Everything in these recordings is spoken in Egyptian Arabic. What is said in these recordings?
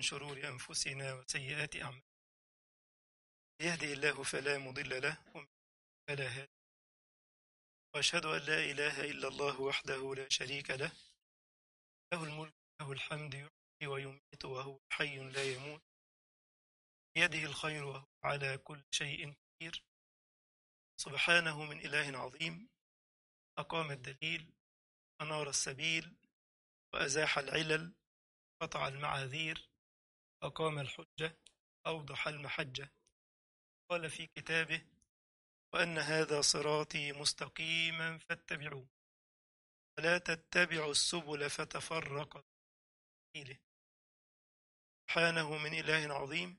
شرور أنفسنا وسيئات أعمالنا يهده الله فلا مضل له ومن فلا هادي وأشهد أن لا إله إلا الله وحده لا شريك له له الملك له الحمد يحيي ويميت وهو حي لا يموت بيده الخير وهو على كل شيء قدير سبحانه من إله عظيم أقام الدليل أنار السبيل وأزاح العلل قطع المعاذير أقام الحجة أوضح المحجة قال في كتابه وأن هذا صراطي مستقيما فاتبعوه ولا تتبعوا السبل فتفرق سبيله سبحانه من إله عظيم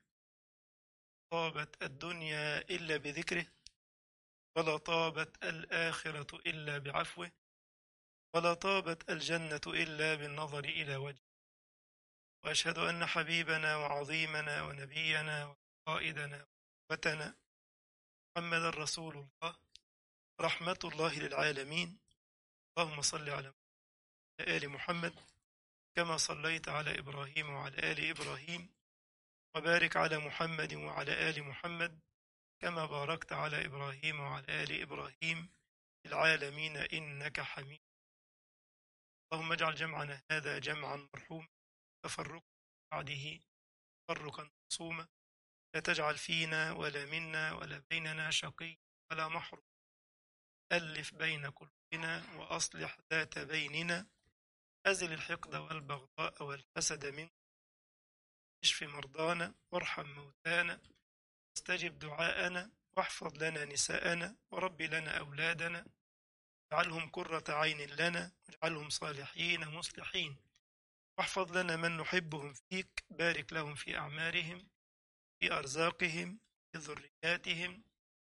طابت الدنيا إلا بذكره ولا طابت الآخرة إلا بعفوه ولا طابت الجنة إلا بالنظر إلى وجهه وأشهد أن حبيبنا وعظيمنا ونبينا وقائدنا وقوتنا محمد رسول الله رحمة الله للعالمين اللهم صل على آل محمد كما صليت على إبراهيم وعلى آل إبراهيم وبارك على محمد وعلى آل محمد كما باركت على إبراهيم وعلى آل إبراهيم في العالمين إنك حميد اللهم اجعل جمعنا هذا جمعا مرحوما تفرقا بعده تفرقا مصوما لا تجعل فينا ولا منا ولا بيننا شقي ولا محروم ألف بين قلوبنا وأصلح ذات بيننا أزل الحقد والبغضاء والحسد منك اشف مرضانا وارحم موتانا واستجب دعاءنا واحفظ لنا نساءنا ورب لنا أولادنا اجعلهم قرة عين لنا واجعلهم صالحين مصلحين واحفظ لنا من نحبهم فيك بارك لهم في أعمارهم في أرزاقهم في ذرياتهم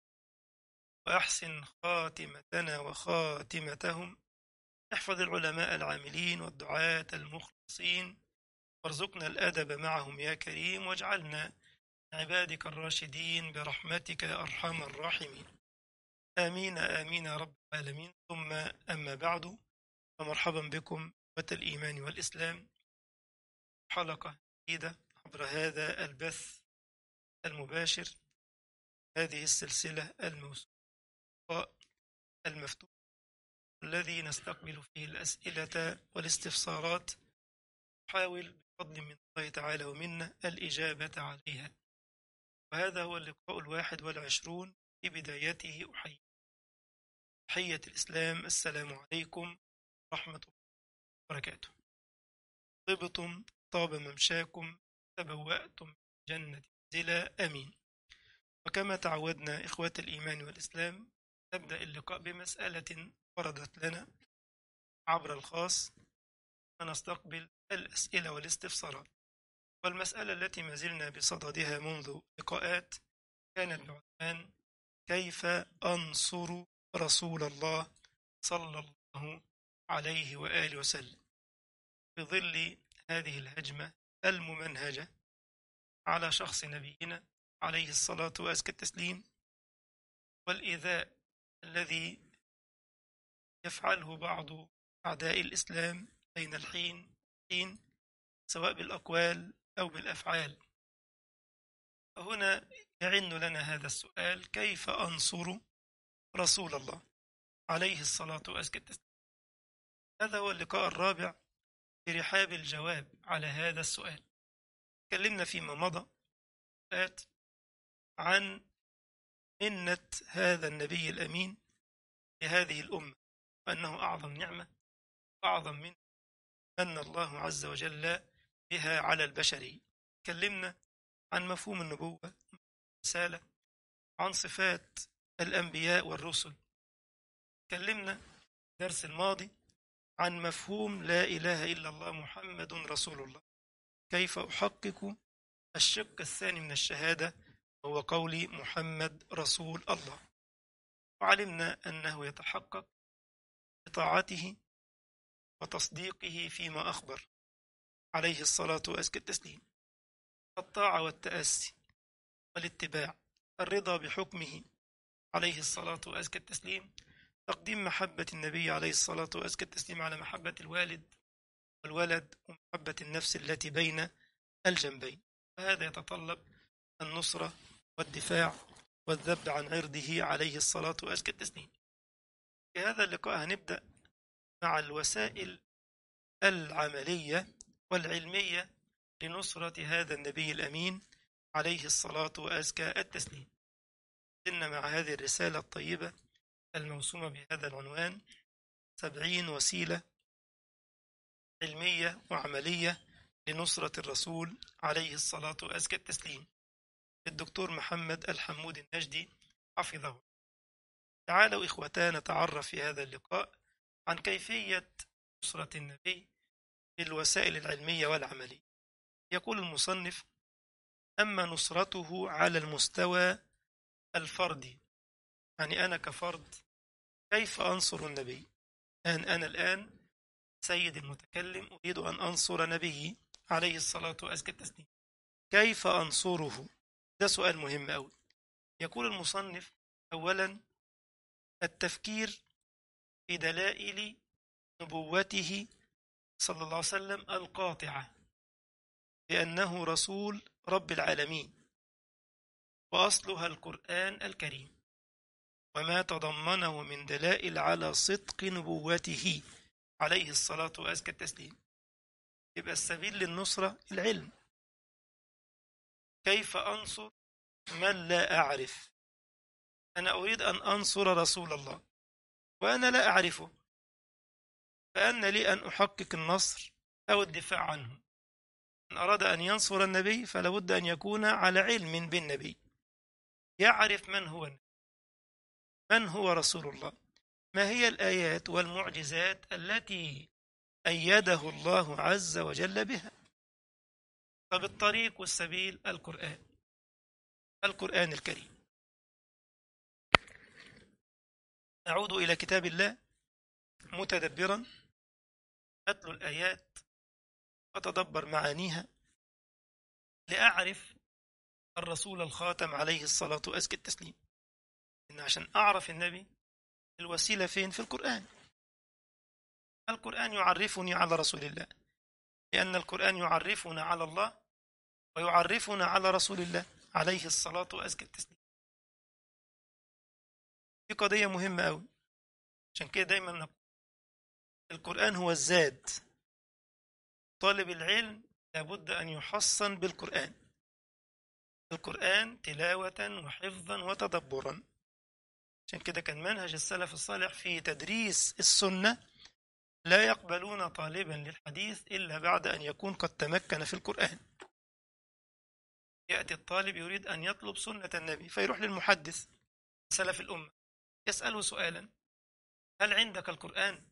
وأحسن خاتمتنا وخاتمتهم احفظ العلماء العاملين والدعاة المخلصين وارزقنا الأدب معهم يا كريم واجعلنا عبادك الراشدين برحمتك يا أرحم الراحمين آمين آمين يا رب العالمين ثم أما بعد فمرحبا بكم إخوة الإيمان والإسلام حلقة جديدة عبر هذا البث المباشر هذه السلسلة الموسوعة المفتوح الذي نستقبل فيه الأسئلة والاستفسارات نحاول بفضل من الله تعالى ومنا الإجابة عليها وهذا هو اللقاء الواحد والعشرون في بدايته أحيي تحية الإسلام السلام عليكم ورحمة الله وبركاته طبتم طاب ممشاكم تبوأتم جنة منزلا آمين وكما تعودنا إخوة الإيمان والإسلام نبدأ اللقاء بمسألة وردت لنا عبر الخاص ونستقبل الأسئلة والاستفسارات والمسألة التي ما زلنا بصددها منذ لقاءات كانت بعنوان كيف أنصر رسول الله صلى الله عليه وآله وسلم في ظل هذه الهجمة الممنهجة على شخص نبينا عليه الصلاة وأزكى التسليم والإيذاء الذي يفعله بعض أعداء الإسلام بين الحين والحين سواء بالأقوال أو بالأفعال هنا يعن لنا هذا السؤال كيف أنصر رسول الله عليه الصلاة وأزكى التسليم هذا هو اللقاء الرابع في رحاب الجواب على هذا السؤال تكلمنا فيما مضى آت عن منة هذا النبي الأمين لهذه الأمة وأنه أعظم نعمة وأعظم من من الله عز وجل بها على البشرية تكلمنا عن مفهوم النبوة رسالة عن صفات الأنبياء والرسل تكلمنا الدرس الماضي عن مفهوم لا إله إلا الله محمد رسول الله كيف أحقق الشق الثاني من الشهادة هو قول محمد رسول الله وعلمنا أنه يتحقق بطاعته وتصديقه فيما أخبر عليه الصلاة وأزكى التسليم الطاعة والتأسي والاتباع الرضا بحكمه عليه الصلاة وأزكى التسليم تقديم محبة النبي عليه الصلاة وأزكى التسليم على محبة الوالد والولد ومحبة النفس التي بين الجنبين وهذا يتطلب النصرة والدفاع والذب عن عرضه عليه الصلاة وأزكى التسليم في هذا اللقاء هنبدأ مع الوسائل العملية والعلمية لنصرة هذا النبي الأمين عليه الصلاة وأزكى التسليم إن مع هذه الرسالة الطيبة الموسومة بهذا العنوان سبعين وسيلة علمية وعملية لنصرة الرسول عليه الصلاة وأزكى التسليم الدكتور محمد الحمود النجدي حفظه تعالوا إخوتان نتعرف في هذا اللقاء عن كيفية نصرة النبي بالوسائل العلمية والعملية يقول المصنف أما نصرته على المستوى الفردي يعني أنا كفرد كيف أنصر النبي أن أنا الآن سيد المتكلم أريد أن أنصر نبيي عليه الصلاة وأزكى التسليم كيف أنصره ده سؤال مهم أوي يقول المصنف أولا التفكير في دلائل نبوته صلى الله عليه وسلم القاطعة بأنه رسول رب العالمين وأصلها القرآن الكريم وما تضمنه من دلائل على صدق نبوته عليه الصلاة وأزكى التسليم يبقى السبيل للنصرة العلم كيف أنصر من لا أعرف أنا أريد أن أنصر رسول الله وأنا لا أعرفه فأن لي أن أحقق النصر أو الدفاع عنه من أراد أن ينصر النبي فلا بد أن يكون على علم بالنبي يعرف من هو النبي من هو رسول الله ما هي الآيات والمعجزات التي أيده الله عز وجل بها فبالطريق والسبيل القرآن القرآن الكريم أعود إلى كتاب الله متدبرا أتلو الآيات وأتدبر معانيها لأعرف الرسول الخاتم عليه الصلاة وأزكى التسليم إن عشان أعرف النبي الوسيلة فين في القرآن القرآن يعرفني على رسول الله لأن القرآن يعرفنا على الله ويعرفنا على رسول الله عليه الصلاة وأزكى التسليم دي قضية مهمة أوي عشان كده دايما نقول القرآن هو الزاد طالب العلم لابد أن يحصن بالقرآن القرآن تلاوة وحفظا وتدبرا عشان كده كان منهج السلف الصالح في تدريس السنة لا يقبلون طالبا للحديث إلا بعد أن يكون قد تمكن في القرآن يأتي الطالب يريد أن يطلب سنة النبي فيروح للمحدث سلف الأمة يسأله سؤالا هل عندك القرآن؟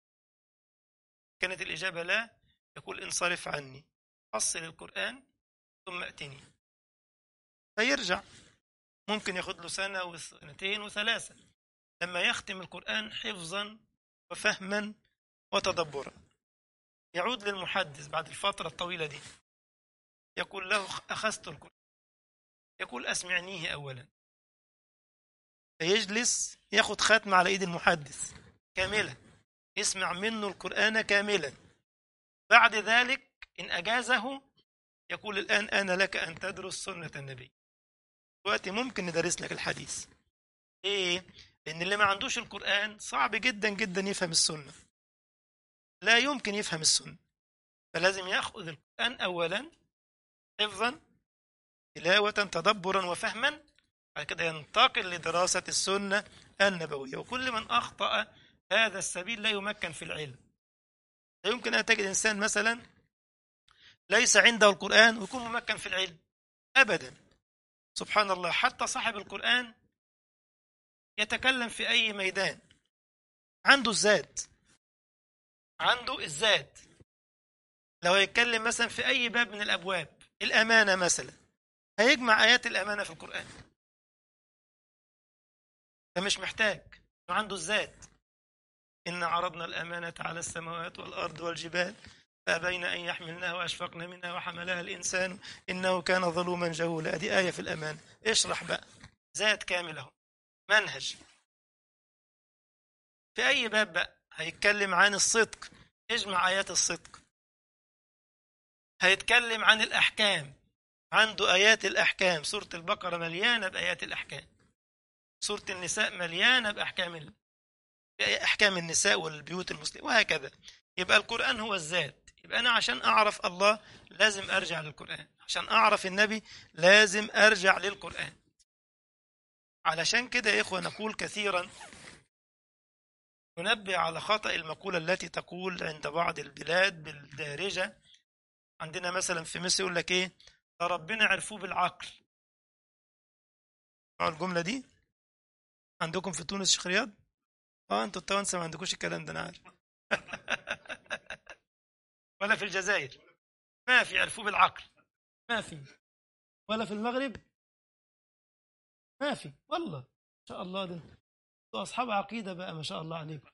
كانت الإجابة لا يقول انصرف عني حصل القرآن ثم أتني فيرجع ممكن ياخد له سنة وسنتين وثلاثة لما يختم القرآن حفظا وفهما وتدبرا يعود للمحدث بعد الفترة الطويلة دي يقول له أخذت القرآن يقول أسمعنيه أولا فيجلس ياخد ختم على إيد المحدث كاملة يسمع منه القرآن كاملا بعد ذلك إن أجازه يقول الآن أنا لك أن تدرس سنة النبي دلوقتي ممكن ندرس لك الحديث إيه؟ لأن اللي ما عندوش القرآن صعب جدا جدا يفهم السنة لا يمكن يفهم السنة فلازم يأخذ القرآن أولا حفظا تلاوة تدبرا وفهما بعد كده ينتقل لدراسة السنة النبوية وكل من أخطأ هذا السبيل لا يمكن في العلم لا يمكن أن تجد إنسان مثلا ليس عنده القرآن ويكون ممكن في العلم أبدا سبحان الله حتى صاحب القرآن يتكلم في أي ميدان عنده الزاد عنده الزاد لو يتكلم مثلا في أي باب من الأبواب الأمانة مثلا هيجمع آيات الأمانة في القرآن ده مش محتاج عنده الزاد إن عرضنا الأمانة على السماوات والأرض والجبال فأبين أن يحملنها وأشفقن منها وحملها الإنسان إنه كان ظلوما جهولا دي آية في الأمان اشرح بقى زاد كامل اهو منهج في أي باب بقى هيتكلم عن الصدق اجمع آيات الصدق هيتكلم عن الأحكام عنده آيات الأحكام سورة البقرة مليانة بآيات الأحكام سورة النساء مليانة بأحكام ال... بأحكام النساء والبيوت المسلمة وهكذا يبقى القرآن هو الذات يبقى أنا عشان أعرف الله لازم أرجع للقرآن عشان أعرف النبي لازم أرجع للقرآن علشان كده يا إخوة نقول كثيرا ننبه على خطأ المقولة التي تقول عند بعض البلاد بالدارجة عندنا مثلا في مصر يقول لك إيه ده ربنا عرفوه بالعقل الجملة دي عندكم في تونس شيخ رياض اه انتوا التوانسه ما عندكوش الكلام ده انا عارف ولا في الجزائر ما في عرفوه بالعقل ما في ولا في المغرب ما في والله ما شاء الله ده انتوا اصحاب عقيده بقى ما شاء الله عليكم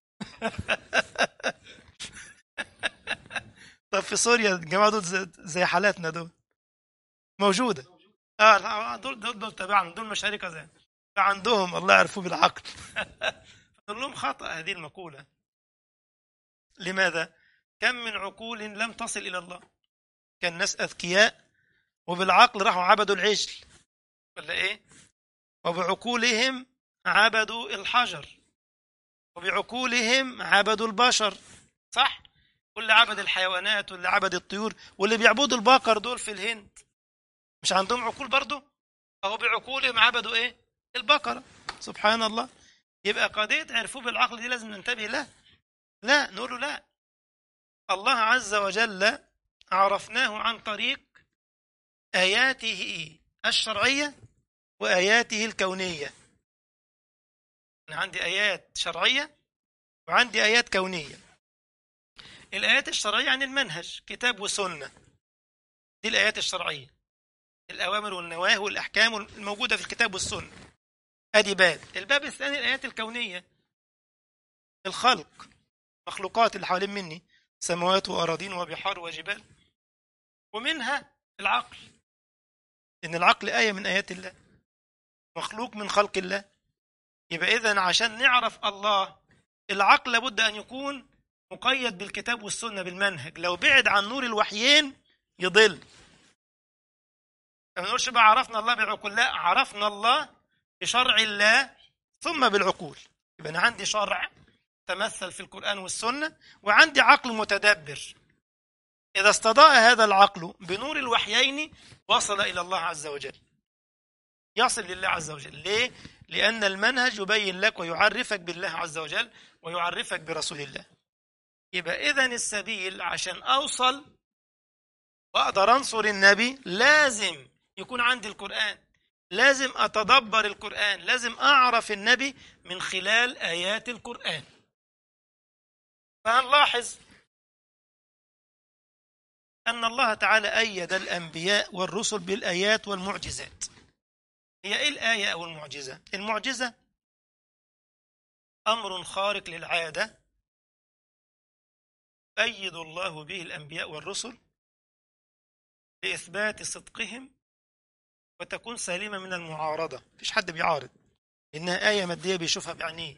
طب في سوريا الجماعه دول زي, زي حالاتنا دول موجوده اه دول دول دول تبعنا دول مشاركه زي عندهم الله يعرفوه بالعقل نقول لهم خطأ هذه المقولة لماذا؟ كم من عقول لم تصل إلى الله كان ناس أذكياء وبالعقل راحوا عبدوا العجل ولا إيه؟ وبعقولهم عبدوا الحجر وبعقولهم عبدوا البشر صح؟ واللي عبد الحيوانات واللي عبد الطيور واللي بيعبدوا البقر دول في الهند مش عندهم عقول برضه؟ أهو بعقولهم عبدوا إيه؟ البقرة سبحان الله يبقى قضية عرفوه بالعقل دي لازم ننتبه له لا نقول له لا الله عز وجل عرفناه عن طريق آياته الشرعية وآياته الكونية أنا عندي آيات شرعية وعندي آيات كونية الآيات الشرعية عن المنهج كتاب وسنة دي الآيات الشرعية الأوامر والنواهي والأحكام الموجودة في الكتاب والسنة ادي باب الباب الثاني الايات الكونيه الخلق مخلوقات اللي حوالين مني سماوات واراضين وبحار وجبال ومنها العقل ان العقل ايه من ايات الله مخلوق من خلق الله يبقى اذا عشان نعرف الله العقل لابد ان يكون مقيد بالكتاب والسنه بالمنهج لو بعد عن نور الوحيين يضل ما نقولش بقى عرفنا الله بالعقول لا عرفنا الله بشرع الله ثم بالعقول يبقى أنا عندي شرع تمثل في القرآن والسنة وعندي عقل متدبر إذا استضاء هذا العقل بنور الوحيين وصل إلى الله عز وجل يصل لله عز وجل ليه؟ لأن المنهج يبين لك ويعرفك بالله عز وجل ويعرفك برسول الله يبقى إذن السبيل عشان أوصل وأقدر أنصر النبي لازم يكون عندي القرآن لازم أتدبر القرآن لازم أعرف النبي من خلال آيات القرآن فهنلاحظ أن الله تعالى أيد الأنبياء والرسل بالآيات والمعجزات هي إيه الآية أو المعجزة؟ المعجزة أمر خارق للعادة أيد الله به الأنبياء والرسل لإثبات صدقهم وتكون سالمة من المعارضة مفيش حد بيعارض إنها آية مادية بيشوفها بعينيه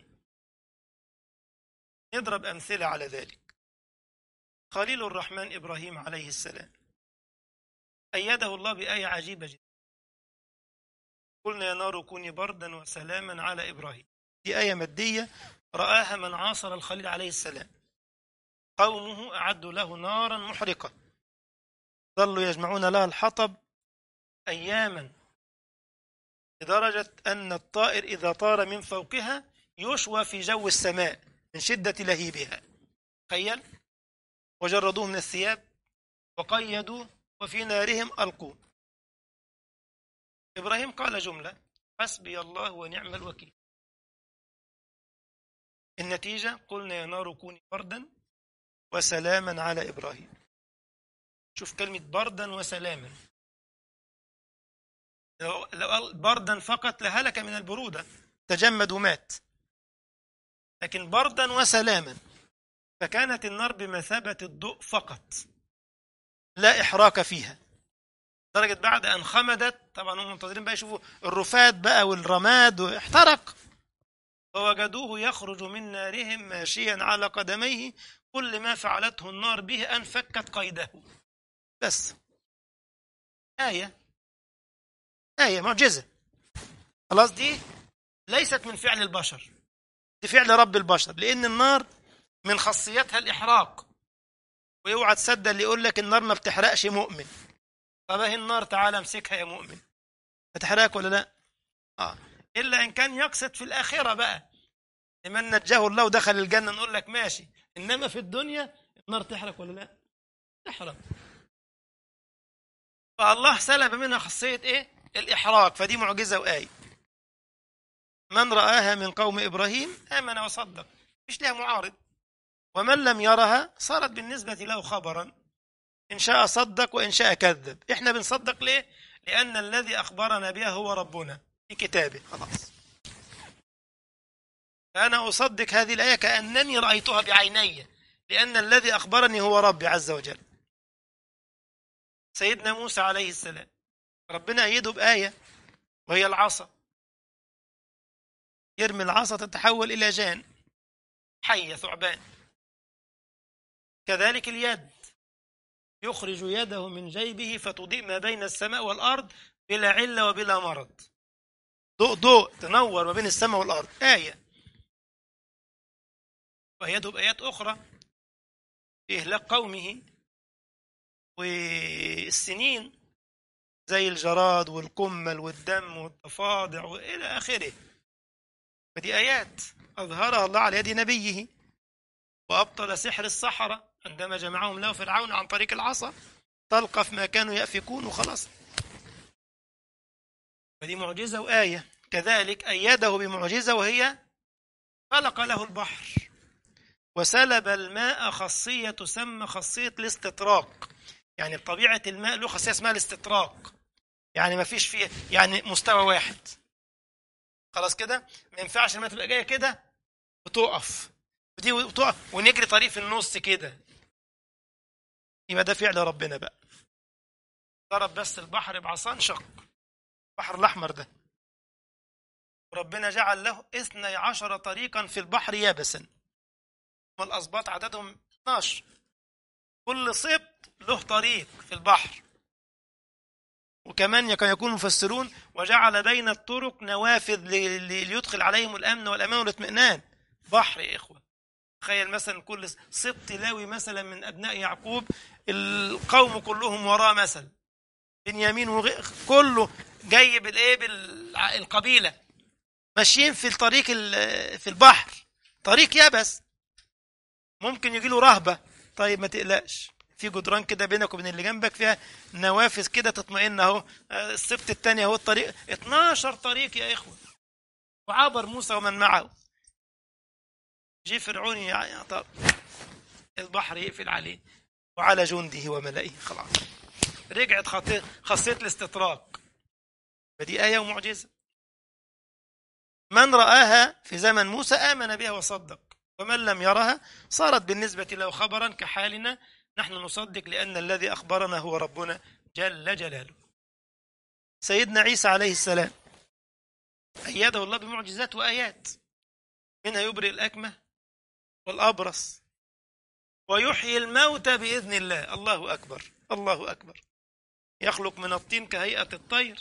نضرب أمثلة على ذلك خليل الرحمن إبراهيم عليه السلام أيده الله بآية عجيبة جدا قلنا يا نار كوني بردا وسلاما على إبراهيم دي آية مادية رآها من عاصر الخليل عليه السلام قومه أعدوا له نارا محرقة ظلوا يجمعون لها الحطب أياما لدرجة أن الطائر إذا طار من فوقها يشوى في جو السماء من شدة لهيبها تخيل وجردوه من الثياب وقيدوه وفي نارهم ألقوه إبراهيم قال جملة حسبي الله ونعم الوكيل النتيجة قلنا يا نار كوني بردا وسلاما على إبراهيم شوف كلمة بردا وسلاما لو لو قال بردا فقط لهلك من البرودة تجمد ومات لكن بردا وسلاما فكانت النار بمثابة الضوء فقط لا إحراق فيها درجة بعد أن خمدت طبعا هم منتظرين بقى يشوفوا الرفات بقى والرماد واحترق فوجدوه يخرج من نارهم ماشيا على قدميه كل ما فعلته النار به أن فكت قيده بس آية آية معجزة خلاص دي ليست من فعل البشر دي فعل رب البشر لأن النار من خاصيتها الإحراق واوعى تصدق اللي يقول لك النار ما بتحرقش مؤمن طب اهي النار تعالى امسكها يا مؤمن هتحرقك ولا لا؟ اه الا ان كان يقصد في الاخره بقى لمن نجاه الله ودخل الجنه نقول لك ماشي انما في الدنيا النار تحرق ولا لا؟ تحرق فالله سلب منها خاصيه ايه؟ الاحراق فدي معجزه وايه من رآها من قوم إبراهيم آمن وصدق مش لها معارض ومن لم يرها صارت بالنسبة له خبرا إن شاء صدق وإن شاء كذب إحنا بنصدق ليه؟ لأن الذي أخبرنا بها هو ربنا في كتابه خلاص فأنا أصدق هذه الآية كأنني رأيتها بعيني لأن الذي أخبرني هو ربي عز وجل سيدنا موسى عليه السلام ربنا أيده بآية وهي العصا يرمي العصا تتحول إلى جان حية ثعبان كذلك اليد يخرج يده من جيبه فتضيء ما بين السماء والأرض بلا علة وبلا مرض ضوء ضوء تنور ما بين السماء والأرض آية ويده بآيات أخرى في إهلاك قومه والسنين زي الجراد والقمل والدم والضفادع وإلى آخره فدي آيات أظهرها الله على يد نبيه وأبطل سحر السحرة عندما جمعهم له فرعون عن طريق العصا تلقف ما كانوا يأفكون وخلاص فدي معجزة وآية كذلك أيده بمعجزة وهي خلق له البحر وسلب الماء خاصية تسمى خاصية الاستطراق يعني بطبيعة الماء له خاصية اسمها الاستطراق يعني ما فيش فيه يعني مستوى واحد خلاص كده ما ينفعش الماء تبقى جايه كده وتقف ودي وتقف ونجري طريق في النص كده يبقى ده فعل ربنا بقى ضرب بس البحر بعصا انشق البحر الأحمر ده وربنا جعل له اثني عشر طريقا في البحر يابسا والأسباط عددهم 12 كل سبط له طريق في البحر وكمان كان يكون مفسرون وجعل بين الطرق نوافذ ليدخل عليهم الأمن والأمان والاطمئنان بحر يا إخوة تخيل مثلا كل سبط لاوي مثلا من أبناء يعقوب القوم كلهم وراه مثلا بنيامين وغير كله جاي بالايه بالقبيله ماشيين في الطريق في البحر طريق يابس ممكن يجي له رهبه طيب ما تقلقش في جدران كده بينك وبين اللي جنبك فيها نوافذ كده تطمئن اهو السبت الثاني اهو الطريق 12 طريق يا اخوه وعبر موسى ومن معه جه فرعون يعني طب البحر يقفل عليه وعلى جنده وملئه خلاص رجعت خاصية الاستطراق فدي آية ومعجزة من رآها في زمن موسى آمن بها وصدق ومن لم يرها صارت بالنسبة له خبرا كحالنا نحن نصدق لأن الذي أخبرنا هو ربنا جل جلاله سيدنا عيسى عليه السلام أيده الله بمعجزات وآيات منها يبرئ الأكمة والأبرص ويحيي الموتى بإذن الله الله أكبر الله أكبر يخلق من الطين كهيئة الطير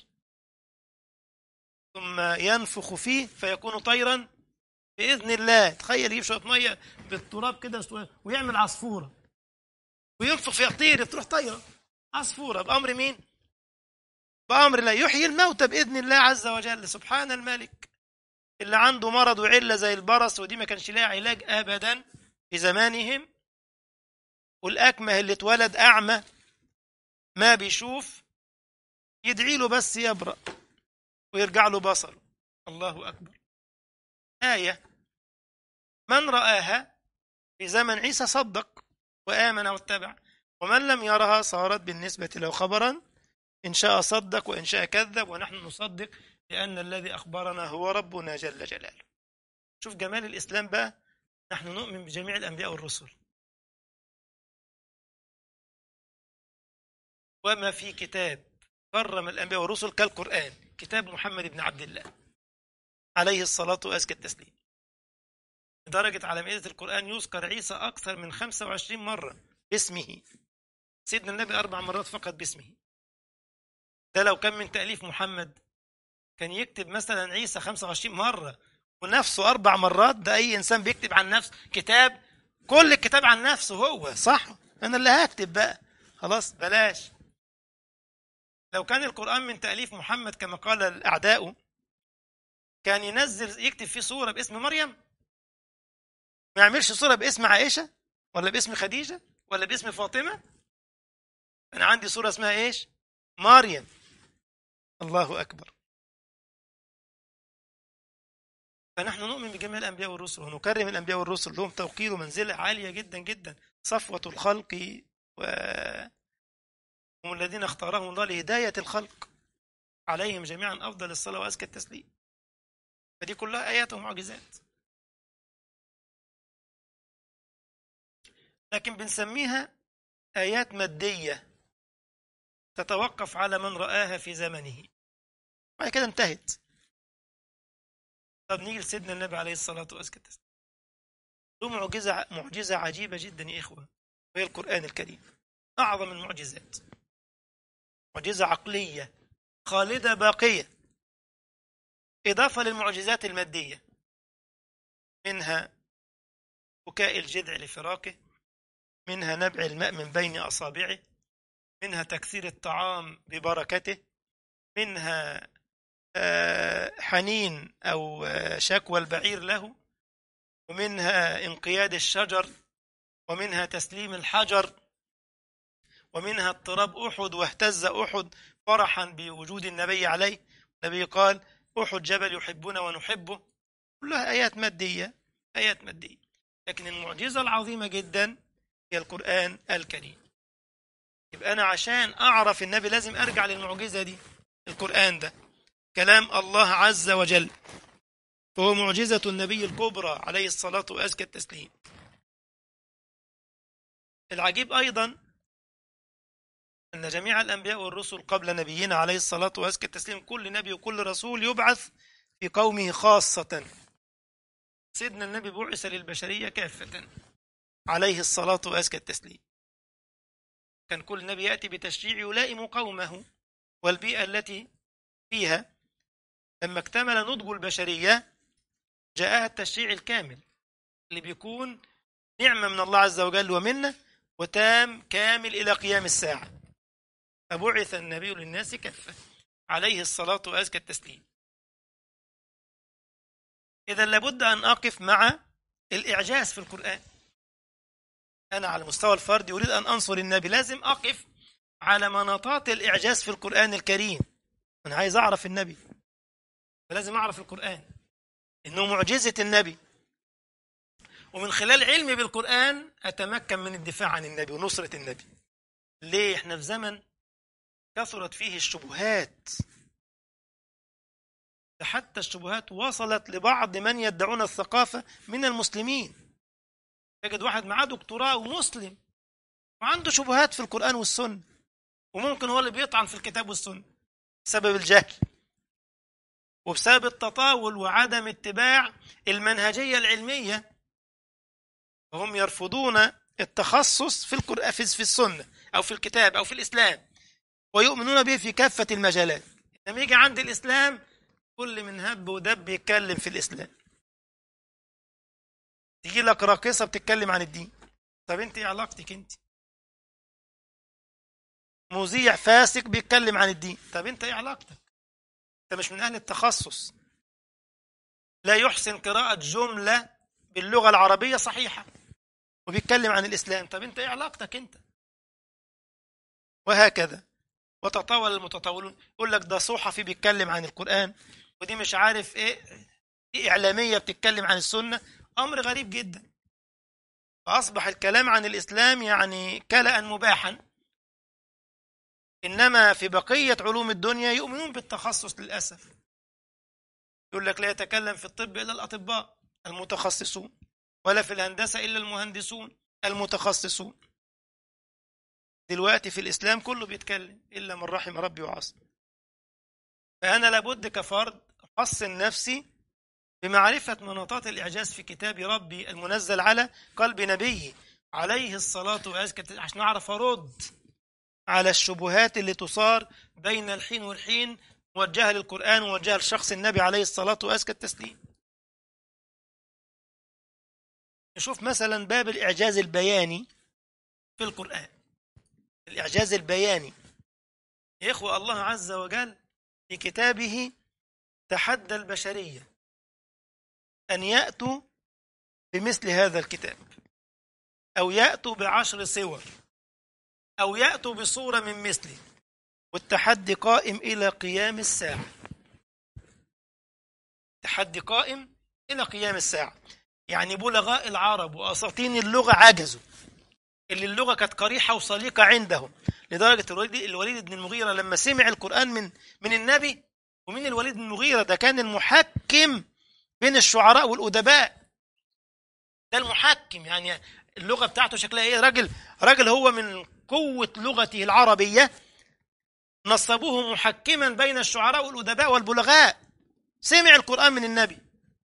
ثم ينفخ فيه فيكون طيرا بإذن الله تخيل يجيب شوية مية بالتراب كده ويعمل عصفورة وينفخ فيها طير تروح طيرة عصفورة بأمر مين؟ بأمر الله يحيي الموتى بإذن الله عز وجل سبحان الملك اللي عنده مرض وعلة زي البرص ودي ما كانش لها علاج أبدا في زمانهم والأكمه اللي اتولد أعمى ما بيشوف يدعي له بس يبرأ ويرجع له بصره الله أكبر آية من رآها في زمن عيسى صدق وآمن واتبع ومن لم يرها صارت بالنسبة له خبرا إن شاء صدق وإن شاء كذب ونحن نصدق لأن الذي أخبرنا هو ربنا جل جلاله شوف جمال الإسلام بقى نحن نؤمن بجميع الأنبياء والرسل وما في كتاب كرم الأنبياء والرسل كالقرآن كتاب محمد بن عبد الله عليه الصلاة وأزكى التسليم لدرجة على مائدة القرآن يذكر عيسى أكثر من 25 مرة باسمه سيدنا النبي أربع مرات فقط باسمه ده لو كان من تأليف محمد كان يكتب مثلا عيسى 25 مرة ونفسه أربع مرات ده أي إنسان بيكتب عن نفسه كتاب كل الكتاب عن نفسه هو صح أنا اللي هكتب بقى خلاص بلاش لو كان القرآن من تأليف محمد كما قال الأعداء كان ينزل يكتب فيه صورة باسم مريم ما يعملش صورة باسم عائشة ولا باسم خديجة ولا باسم فاطمة أنا عندي صورة اسمها إيش مريم الله أكبر فنحن نؤمن بجميع الأنبياء والرسل ونكرم الأنبياء والرسل لهم توقير ومنزلة عالية جدا جدا صفوة الخلق و هم الذين اختارهم الله لهداية الخلق عليهم جميعا أفضل الصلاة وأزكى التسليم فدي كلها آيات ومعجزات لكن بنسميها آيات مادية تتوقف على من رآها في زمنه بعد كده انتهت طب نيجي لسيدنا النبي عليه الصلاة والسلام له معجزة معجزة عجيبة جدا يا إخوة وهي القرآن الكريم أعظم المعجزات معجزة عقلية خالدة باقية إضافة للمعجزات المادية منها بكاء الجذع لفراقه منها نبع الماء من بين أصابعه منها تكثير الطعام ببركته منها حنين أو شكوى البعير له ومنها انقياد الشجر ومنها تسليم الحجر ومنها اضطراب أحد واهتز أحد فرحا بوجود النبي عليه النبي قال أحد جبل يحبنا ونحبه كلها آيات مادية آيات مادية لكن المعجزة العظيمة جدا هي القرآن الكريم يبقى أنا عشان أعرف النبي لازم أرجع للمعجزة دي القرآن ده كلام الله عز وجل فهو معجزة النبي الكبرى عليه الصلاة وأزكى التسليم العجيب أيضا أن جميع الأنبياء والرسل قبل نبينا عليه الصلاة وأزكى التسليم كل نبي وكل رسول يبعث في قومه خاصة سيدنا النبي بعث للبشرية كافة عليه الصلاة وأزكى التسليم كان كل نبي يأتي بتشريع يلائم قومه والبيئة التي فيها لما اكتمل نضج البشرية جاءها التشريع الكامل اللي بيكون نعمة من الله عز وجل ومنه وتام كامل إلى قيام الساعة فبعث النبي للناس كافة عليه الصلاة وأزكى التسليم إذا لابد أن أقف مع الإعجاز في القرآن أنا على المستوى الفردي أريد أن أنصر النبي لازم أقف على مناطات الإعجاز في القرآن الكريم أنا عايز أعرف النبي فلازم أعرف القرآن إنه معجزة النبي ومن خلال علمي بالقرآن أتمكن من الدفاع عن النبي ونصرة النبي ليه إحنا في زمن كثرت فيه الشبهات حتى الشبهات وصلت لبعض من يدعون الثقافة من المسلمين تجد واحد معاه دكتوراه ومسلم وعنده شبهات في القرآن والسنة وممكن هو اللي بيطعن في الكتاب والسنة بسبب الجهل وبسبب التطاول وعدم اتباع المنهجية العلمية وهم يرفضون التخصص في القرآن في السنة أو في الكتاب أو في الإسلام ويؤمنون به في كافة المجالات لما يجي عند الإسلام كل من هب ودب يتكلم في الإسلام تيجي لك راقصة بتتكلم عن الدين طب انت ايه علاقتك انت مذيع فاسق بيتكلم عن الدين طب انت ايه علاقتك انت مش من اهل التخصص لا يحسن قراءة جملة باللغة العربية صحيحة وبيتكلم عن الإسلام طب انت ايه علاقتك انت وهكذا وتطاول المتطاولون يقول لك ده صحفي بيتكلم عن القرآن ودي مش عارف ايه دي إعلامية بتتكلم عن السنة أمر غريب جدا فأصبح الكلام عن الإسلام يعني كلأ مباحا إنما في بقية علوم الدنيا يؤمنون بالتخصص للأسف يقول لك لا يتكلم في الطب إلا الأطباء المتخصصون ولا في الهندسة إلا المهندسون المتخصصون دلوقتي في الإسلام كله بيتكلم إلا من رحم ربي وعصم فأنا لابد كفرد أحصن نفسي بمعرفة مناطات الإعجاز في كتاب ربي المنزل على قلب نبيه عليه الصلاة والسلام عشان أعرف أرد على الشبهات اللي تثار بين الحين والحين موجهة للقرآن وموجهة لشخص النبي عليه الصلاة وأزكى التسليم نشوف مثلا باب الإعجاز البياني في القرآن الإعجاز البياني يا إخوة الله عز وجل في كتابه تحدى البشرية أن يأتوا بمثل هذا الكتاب أو يأتوا بعشر صور أو يأتوا بصورة من مثله والتحدي قائم إلى قيام الساعة تحدي قائم إلى قيام الساعة يعني بلغاء العرب وأساطين اللغة عجزوا اللي اللغة كانت قريحة وصليقة عندهم لدرجة الوليد, الوليد بن المغيرة لما سمع القرآن من من النبي ومن الوليد بن المغيرة ده كان المحكم بين الشعراء والأدباء ده المحكم يعني اللغة بتاعته شكلها ايه راجل راجل هو من قوة لغته العربية نصبوه محكما بين الشعراء والأدباء والبلغاء سمع القرآن من النبي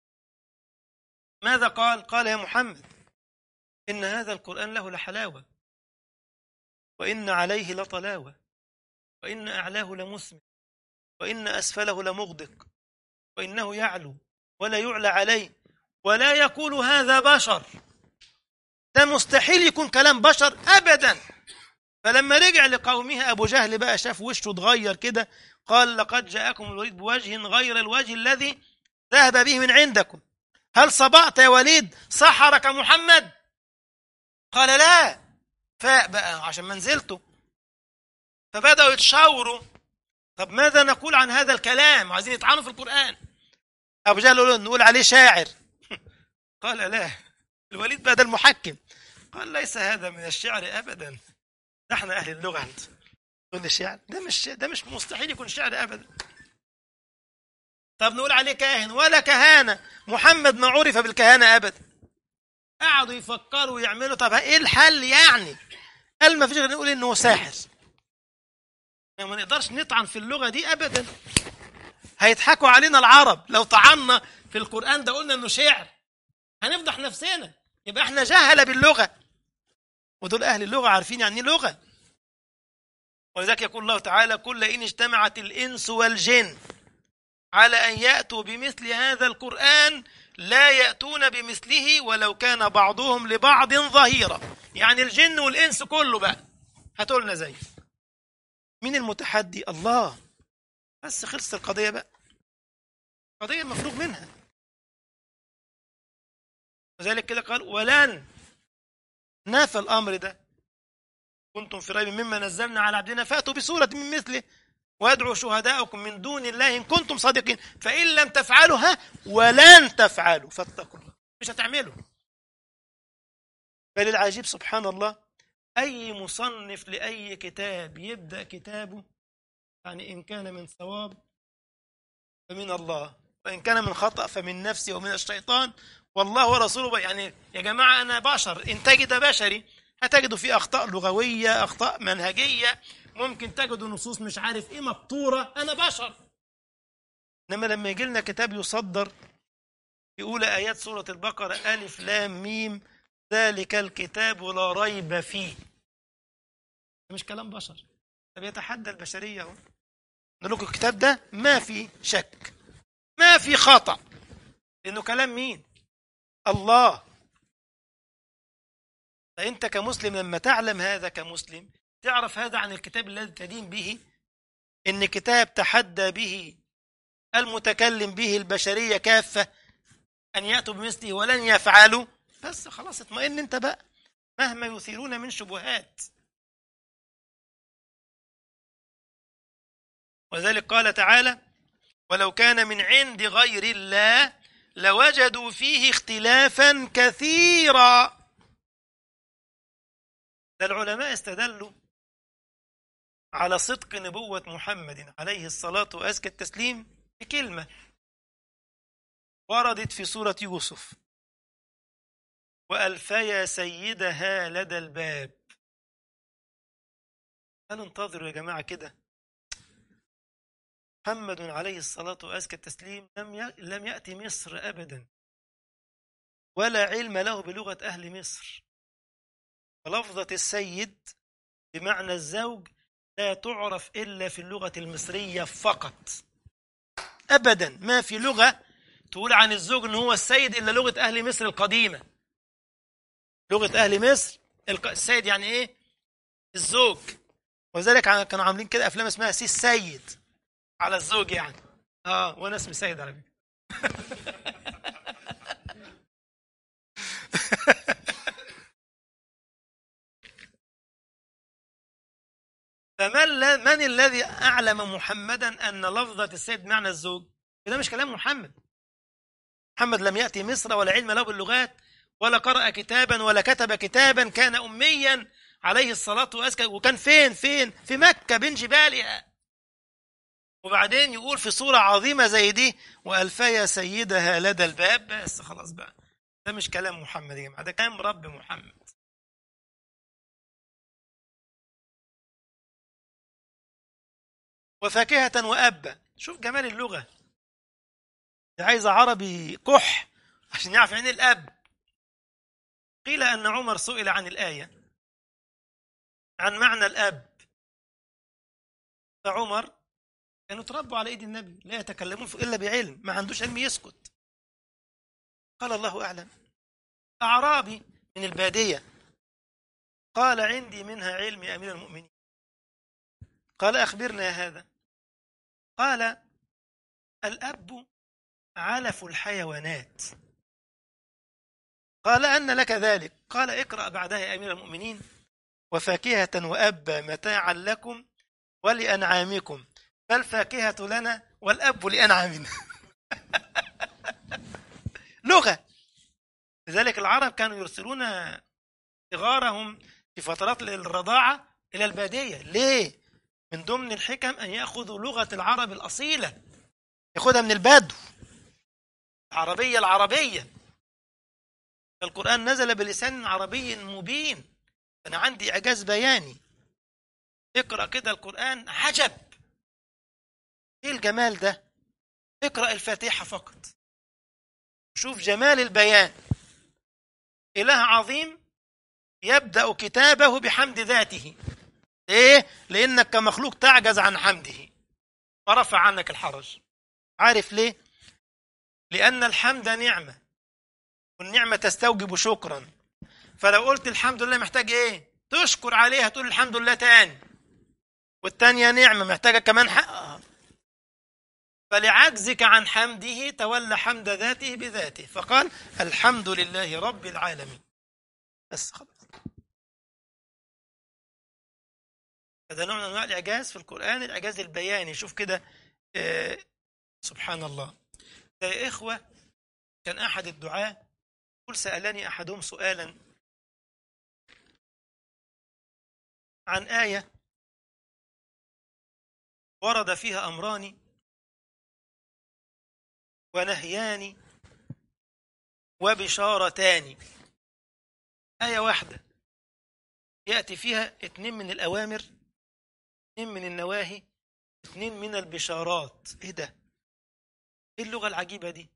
ماذا قال؟ قال يا محمد إن هذا القرآن له لحلاوة وإن عليه لطلاوة وإن أعلاه لمسمع وإن أسفله لمغدق وإنه يعلو ولا يعلى عليه ولا يقول هذا بشر ده مستحيل يكون كلام بشر أبدا فلما رجع لقومه أبو جهل بقى شاف وشه اتغير كده قال لقد جاءكم الوليد بوجه غير الوجه الذي ذهب به من عندكم هل صبأت يا وليد سحرك محمد قال لا فاق بقى عشان منزلته فبدأوا يتشاوروا طب ماذا نقول عن هذا الكلام عايزين يطعنوا في القرآن أبو جهل يقول نقول عليه شاعر قال لا الوليد بقى ده المحكم قال ليس هذا من الشعر أبدا نحن أهل اللغة أنت تقول لي شعر ده مش ده مش مستحيل يكون شعر أبدا طب نقول عليه كاهن ولا كهانة محمد ما عرف بالكهانة أبدا قعدوا يفكروا ويعملوا طب ايه الحل يعني قال ما فيش غير نقول انه ساحر يعني ما نقدرش نطعن في اللغه دي ابدا هيضحكوا علينا العرب لو طعنا في القران ده قلنا انه شعر هنفضح نفسنا يبقى احنا جهله باللغه ودول اهل اللغه عارفين يعني ايه لغه ولذلك يقول الله تعالى كل ان اجتمعت الانس والجن على ان ياتوا بمثل هذا القران لا يأتون بمثله ولو كان بعضهم لبعض ظهيرا يعني الجن والإنس كله بقى هتقولنا زي مين المتحدي الله بس خلصت القضية بقى قضية مفروغ منها وذلك كده قال ولن نافى الأمر ده كنتم في ريب مما نزلنا على عبدنا فأتوا بسورة من مثله وادعوا شهداءكم من دون الله إن كنتم صادقين فإن لم تفعلوا ها ولن تفعلوا فاتقوا الله مش هتعملوا بل العجيب سبحان الله أي مصنف لأي كتاب يبدأ كتابه يعني إن كان من صواب فمن الله وإن كان من خطأ فمن نفسي ومن الشيطان والله ورسوله يعني يا جماعة أنا بشر إنتاجي ده بشري هتجدوا فيه أخطاء لغوية أخطاء منهجية ممكن تجدوا نصوص مش عارف ايه مبتوره انا بشر انما لما يجي لنا كتاب يصدر في اولى ايات سوره البقره الف لام ميم ذلك الكتاب لا ريب فيه ده مش كلام بشر ده بيتحدى البشريه اهو نقول لكم الكتاب ده ما في شك ما في خطا لانه كلام مين الله فانت كمسلم لما تعلم هذا كمسلم تعرف هذا عن الكتاب الذي تدين به ان كتاب تحدى به المتكلم به البشريه كافه ان ياتوا بمثله ولن يفعلوا بس خلاص اطمئن انت بقى مهما يثيرون من شبهات وذلك قال تعالى ولو كان من عند غير الله لوجدوا فيه اختلافا كثيرا ده العلماء استدلوا على صدق نبوة محمد عليه الصلاة وأزكى التسليم بكلمة وردت في سورة يوسف وألفيا سيدها لدى الباب هل انتظروا يا جماعة كده محمد عليه الصلاة وأزكى التسليم لم لم يأتي مصر أبدا ولا علم له بلغة أهل مصر ولفظة السيد بمعنى الزوج لا تعرف إلا في اللغة المصرية فقط أبدا ما في لغة تقول عن الزوج أنه هو السيد إلا لغة أهل مصر القديمة لغة أهل مصر السيد يعني إيه الزوج وذلك كانوا عاملين كده أفلام اسمها سي السيد على الزوج يعني اه وانا اسمي سيد على فكره فمن من الذي اعلم محمدا ان لفظه السيد معنى الزوج ده مش كلام محمد محمد لم ياتي مصر ولا علم له باللغات ولا قرأ كتابا ولا كتب كتابا كان أميا عليه الصلاة والسلام وكان فين فين في مكة بين جبالها وبعدين يقول في صورة عظيمة زي دي وألفيا سيدها لدى الباب بس خلاص بقى ده مش كلام محمد يا جماعة ده كلام رب محمد وفاكهة وأبا شوف جمال اللغة دي عايزة عربي كح عشان يعرف يعني الأب قيل أن عمر سئل عن الآية عن معنى الأب فعمر كانوا تربوا على ايد النبي لا يتكلمون الا بعلم ما عندوش علم يسكت قال الله اعلم اعرابي من الباديه قال عندي منها علم يا امير المؤمنين قال اخبرنا يا هذا قال الاب علف الحيوانات قال ان لك ذلك قال اقرا بعدها يا امير المؤمنين وفاكهه وابا متاعا لكم ولانعامكم فالفاكهة لنا والأب لأنعامنا لغة لذلك العرب كانوا يرسلون صغارهم في فترات الرضاعة إلى البادية ليه؟ من ضمن الحكم أن يأخذوا لغة العرب الأصيلة يأخذها من البدو العربية العربية القرآن نزل بلسان عربي مبين أنا عندي إعجاز بياني اقرأ كده القرآن عجب ايه الجمال ده اقرا الفاتحه فقط شوف جمال البيان اله عظيم يبدا كتابه بحمد ذاته ليه لانك كمخلوق تعجز عن حمده فرفع عنك الحرج عارف ليه لان الحمد نعمه والنعمه تستوجب شكرا فلو قلت الحمد لله محتاج ايه تشكر عليها تقول الحمد لله تاني والتانية نعمة محتاجة كمان حقها فلعجزك عن حمده تولى حمد ذاته بذاته فقال الحمد لله رب العالمين بس خلاص هذا نوع من انواع الاعجاز في القران الاعجاز البياني شوف كده آه سبحان الله يا اخوه كان احد الدعاه قل سالني احدهم سؤالا عن ايه ورد فيها امران ونهيان وبشارتان آية واحدة يأتي فيها اتنين من الأوامر اتنين من النواهي اتنين من البشارات ايه ده ايه اللغة العجيبة دي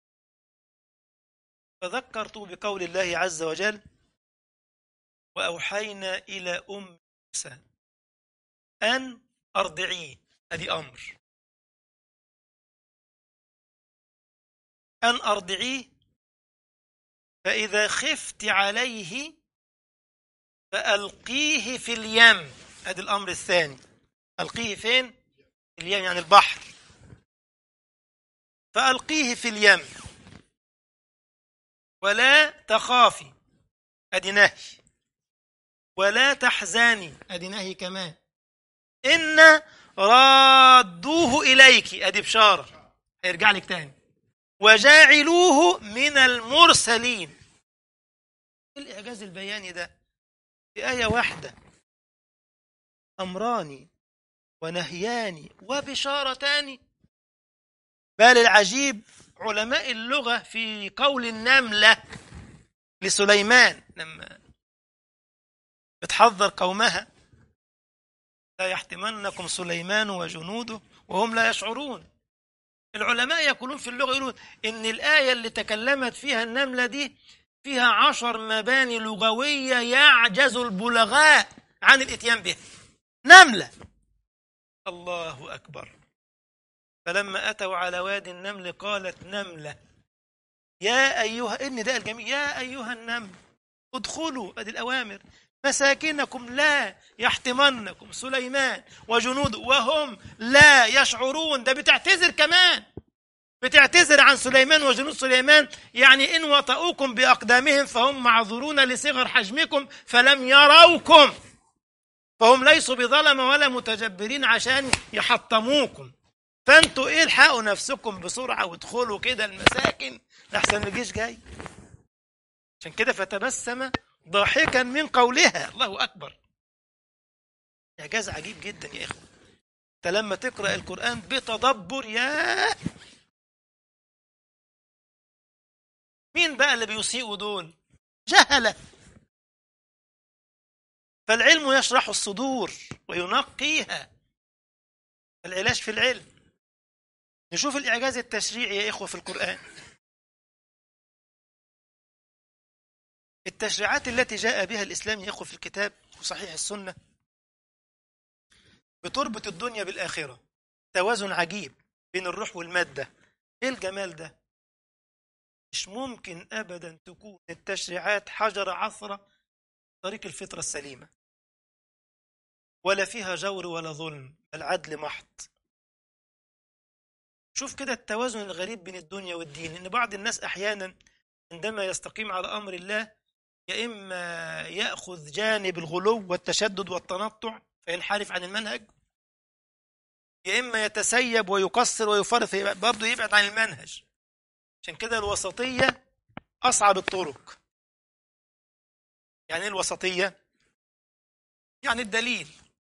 فذكرت بقول الله عز وجل وأوحينا إلى أم موسى أن أرضعيه أدي أمر أن أرضعيه فإذا خفت عليه فألقيه في اليم هذا الأمر الثاني ألقيه فين؟ اليم يعني البحر فألقيه في اليم ولا تخافي أدي نهي ولا تحزاني أدي نهي كمان إن رادوه إليك أدي بشارة هيرجع لك تاني وجاعلوه من المرسلين الإعجاز البياني ده في آية واحدة أمران ونهيان وبشارتان بل العجيب علماء اللغة في قول النملة لسليمان لما بتحذر قومها لا يحتمنكم سليمان وجنوده وهم لا يشعرون العلماء يقولون في اللغة يقولون إن الآية اللي تكلمت فيها النملة دي فيها عشر مباني لغوية يعجز البلغاء عن الإتيان بها نملة الله أكبر فلما أتوا على وادي النمل قالت نملة يا أيها إن ده الجميع يا أيها النمل ادخلوا أدي الأوامر مساكنكم لا يحتمنكم سليمان وجنود وهم لا يشعرون ده بتعتذر كمان بتعتذر عن سليمان وجنود سليمان يعني إن وطئوكم بأقدامهم فهم معذورون لصغر حجمكم فلم يروكم فهم ليسوا بظلمة ولا متجبرين عشان يحطموكم فانتوا ايه الحقوا نفسكم بسرعة وادخلوا كده المساكن لحسن الجيش جاي عشان كده فتبسم ضاحكا من قولها الله أكبر إعجاز عجيب جدا يا إخوة أنت لما تقرأ القرآن بتدبر يا مين بقى اللي بيسيئوا دول جهلة فالعلم يشرح الصدور وينقيها العلاج في العلم نشوف الإعجاز التشريعي يا إخوة في القرآن التشريعات التي جاء بها الإسلام يا إخوة في الكتاب وصحيح السنة بتربط الدنيا بالآخرة توازن عجيب بين الروح والمادة إيه الجمال ده مش ممكن أبدا تكون التشريعات حجر عثرة طريق الفطرة السليمة ولا فيها جور ولا ظلم بل عدل محض شوف كده التوازن الغريب بين الدنيا والدين ان بعض الناس احيانا عندما يستقيم على امر الله يا اما ياخذ جانب الغلو والتشدد والتنطع فينحرف عن المنهج يا اما يتسيب ويقصر ويفرط برضه يبعد عن المنهج عشان كده الوسطيه اصعب الطرق يعني ايه الوسطيه يعني الدليل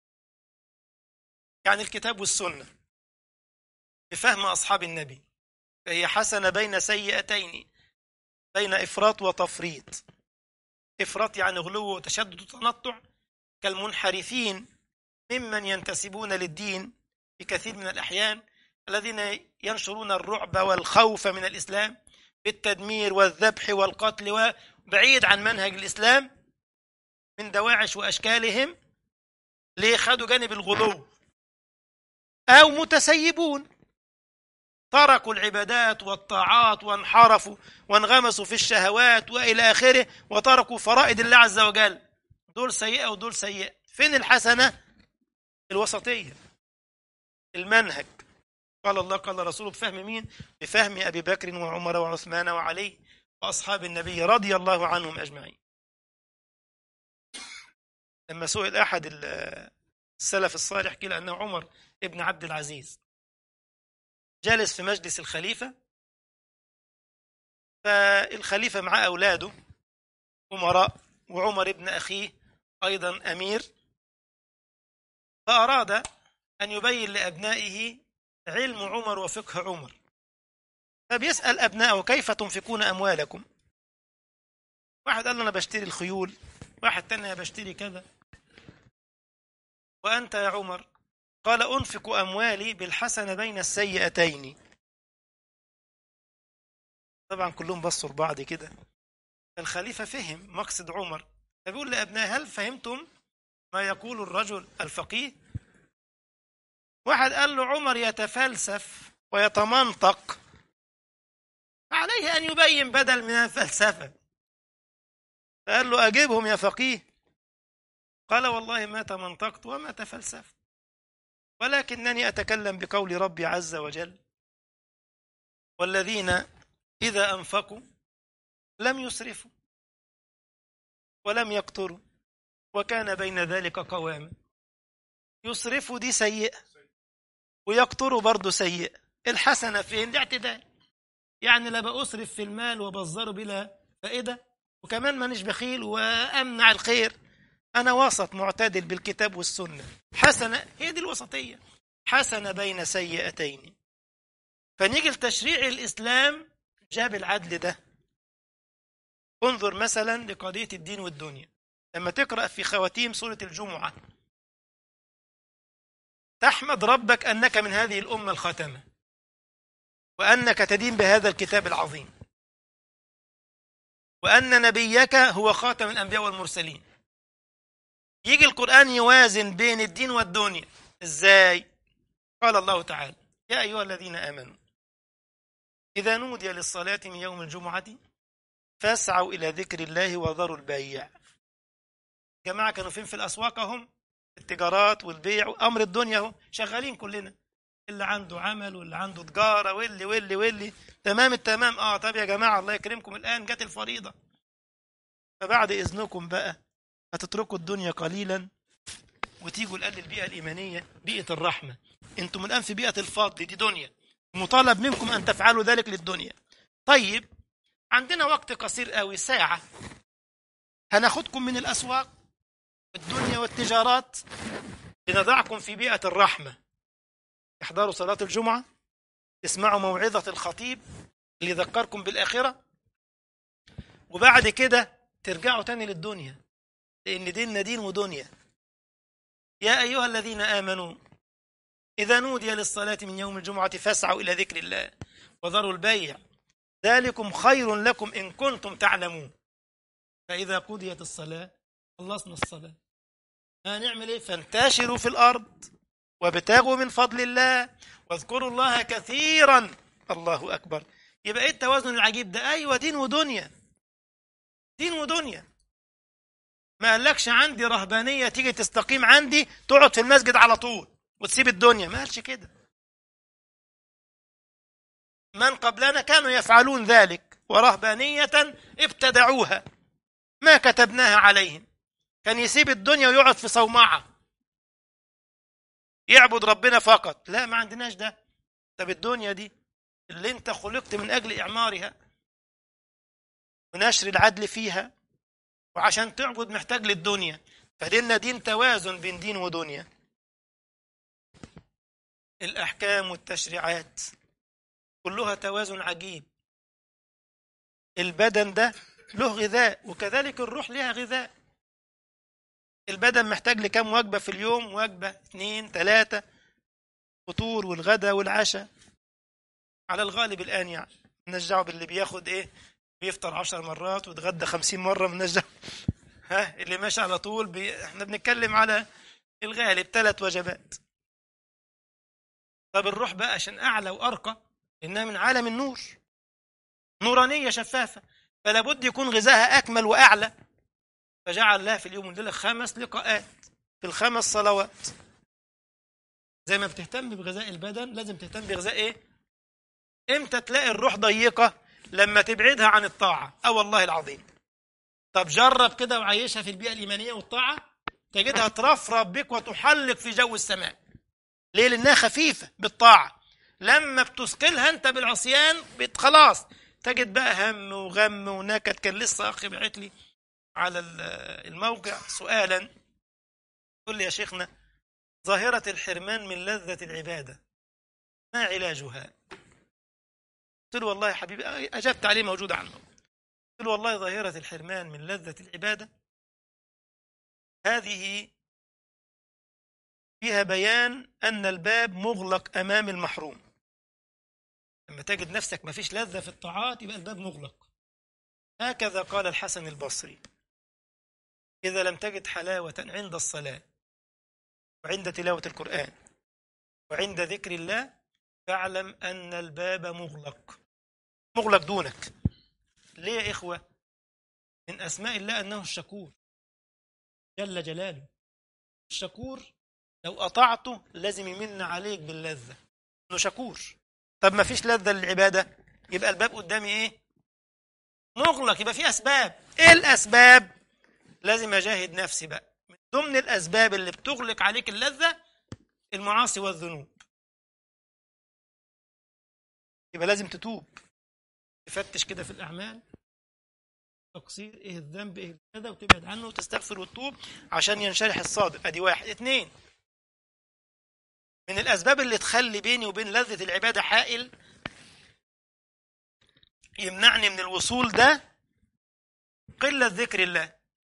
يعني الكتاب والسنه بفهم أصحاب النبي فهي حسنة بين سيئتين بين إفراط وتفريط إفراط يعني غلو وتشدد وتنطع كالمنحرفين ممن ينتسبون للدين في كثير من الأحيان الذين ينشرون الرعب والخوف من الإسلام بالتدمير والذبح والقتل وبعيد عن منهج الإسلام من دواعش وأشكالهم ليه خدوا جانب الغلو أو متسيبون تركوا العبادات والطاعات وانحرفوا وانغمسوا في الشهوات والى اخره وتركوا فرائض الله عز وجل دول سيئه ودول سيئه فين الحسنه الوسطيه المنهج قال الله قال رسوله بفهم مين بفهم ابي بكر وعمر وعثمان وعلي واصحاب النبي رضي الله عنهم اجمعين لما سئل احد السلف الصالح قيل انه عمر ابن عبد العزيز جالس في مجلس الخليفة فالخليفة مع أولاده أمراء وعمر ابن أخيه أيضا أمير فأراد أن يبين لأبنائه علم عمر وفقه عمر فبيسأل أبنائه كيف تنفقون أموالكم واحد قال له أنا بشتري الخيول واحد تاني أنا بشتري كذا وأنت يا عمر قال أنفق أموالي بالحسنة بين السيئتين طبعا كلهم بصوا لبعض كده الخليفة فهم مقصد عمر فبيقول لأبنائه هل فهمتم ما يقول الرجل الفقيه واحد قال له عمر يتفلسف ويتمنطق عليه أن يبين بدل من الفلسفة فقال له أجيبهم يا فقيه قال والله ما تمنطقت وما تفلسفت ولكنني أتكلم بقول ربي عز وجل والذين إذا أنفقوا لم يسرفوا ولم يقتروا وكان بين ذلك قواما يسرفوا دي سيئة ويقتروا برضه سيئة الحسنة فين؟ الاعتدال يعني لا بأسرف في المال وبصره بلا فائدة وكمان مانيش بخيل وأمنع الخير أنا وسط معتدل بالكتاب والسنة حسنة هي دي الوسطية حسنة بين سيئتين فنيجي لتشريع الإسلام جاب العدل ده انظر مثلا لقضية الدين والدنيا لما تقرأ في خواتيم سورة الجمعة تحمد ربك أنك من هذه الأمة الخاتمة وأنك تدين بهذا الكتاب العظيم وأن نبيك هو خاتم الأنبياء والمرسلين يجي القرآن يوازن بين الدين والدنيا ازاي قال الله تعالى يا أيها الذين آمنوا إذا نودي للصلاة من يوم الجمعة فاسعوا إلى ذكر الله وذروا البيع جماعة كانوا فين في الأسواق هم التجارات والبيع وأمر الدنيا هم شغالين كلنا اللي عنده عمل واللي عنده تجارة واللي واللي واللي تمام التمام اه طب يا جماعة الله يكرمكم الآن جت الفريضة فبعد إذنكم بقى هتتركوا الدنيا قليلا وتيجوا الآن للبيئة الإيمانية بيئة الرحمة انتم الآن في بيئة الفضل دي دنيا مطالب منكم أن تفعلوا ذلك للدنيا طيب عندنا وقت قصير قوي ساعة هناخدكم من الأسواق الدنيا والتجارات لنضعكم في بيئة الرحمة احضروا صلاة الجمعة اسمعوا موعظة الخطيب اللي يذكركم بالآخرة وبعد كده ترجعوا تاني للدنيا لأن ديننا دين ودنيا يا أيها الذين آمنوا إذا نودي للصلاة من يوم الجمعة فاسعوا إلى ذكر الله وذروا البيع ذلكم خير لكم إن كنتم تعلمون فإذا قضيت الصلاة خلصنا الصلاة هنعمل إيه فانتشروا في الأرض وابتغوا من فضل الله واذكروا الله كثيرا الله أكبر يبقى إيه التوازن العجيب ده أيوة دين ودنيا دين ودنيا ما قالكش عندي رهبانية تيجي تستقيم عندي تقعد في المسجد على طول وتسيب الدنيا ما قالش كده من قبلنا كانوا يفعلون ذلك ورهبانية ابتدعوها ما كتبناها عليهم كان يسيب الدنيا ويقعد في صومعة يعبد ربنا فقط لا ما عندناش ده طب الدنيا دي اللي انت خلقت من أجل إعمارها ونشر العدل فيها وعشان تعبد محتاج للدنيا فديننا دين توازن بين دين ودنيا الأحكام والتشريعات كلها توازن عجيب البدن ده له غذاء وكذلك الروح لها غذاء البدن محتاج لكم وجبة في اليوم وجبة اثنين ثلاثة فطور والغدا والعشاء على الغالب الآن يعني نرجعوا باللي بياخد ايه بيفطر عشر مرات ويتغدى خمسين مرة بنرجع ها اللي ماشي على طول بي... احنا بنتكلم على الغالب ثلاث وجبات طب الروح بقى عشان أعلى وأرقى إنها من عالم النور نورانية شفافة فلا بد يكون غذائها أكمل وأعلى فجعل لها في اليوم والليلة خمس لقاءات في الخمس صلوات زي ما بتهتم بغذاء البدن لازم تهتم بغذاء ايه امتى تلاقي الروح ضيقة لما تبعدها عن الطاعة اه والله العظيم طب جرب كده وعيشها في البيئة الإيمانية والطاعة تجدها ترفرف بك وتحلق في جو السماء ليه لأنها خفيفة بالطاعة لما بتثقلها أنت بالعصيان بت- خلاص تجد بقى هم وغم ونكد كان لسه أخي بعت لي على ال- الموقع سؤالا قل لي يا شيخنا ظاهرة الحرمان من لذة العبادة ما علاجها قلت له والله يا حبيبي أجبت عليه موجود عنه قلت له والله ظاهرة الحرمان من لذة العبادة هذه فيها بيان أن الباب مغلق أمام المحروم لما تجد نفسك ما فيش لذة في الطاعات يبقى الباب مغلق هكذا قال الحسن البصري إذا لم تجد حلاوة عند الصلاة وعند تلاوة القرآن وعند ذكر الله فاعلم أن الباب مغلق مغلق دونك ليه يا إخوة من أسماء الله أنه الشكور جل جلاله الشكور لو أطعته لازم يمن عليك باللذة إنه شكور طب ما فيش لذة للعبادة يبقى الباب قدامي إيه مغلق يبقى في أسباب إيه الأسباب لازم أجاهد نفسي بقى من ضمن الأسباب اللي بتغلق عليك اللذة المعاصي والذنوب يبقى لازم تتوب تفتش كده في الأعمال تقصير ايه الذنب ايه كذا وتبعد عنه وتستغفر وتتوب عشان ينشرح الصادق ادي واحد اتنين من الاسباب اللي تخلي بيني وبين لذة العبادة حائل يمنعني من الوصول ده قلة ذكر الله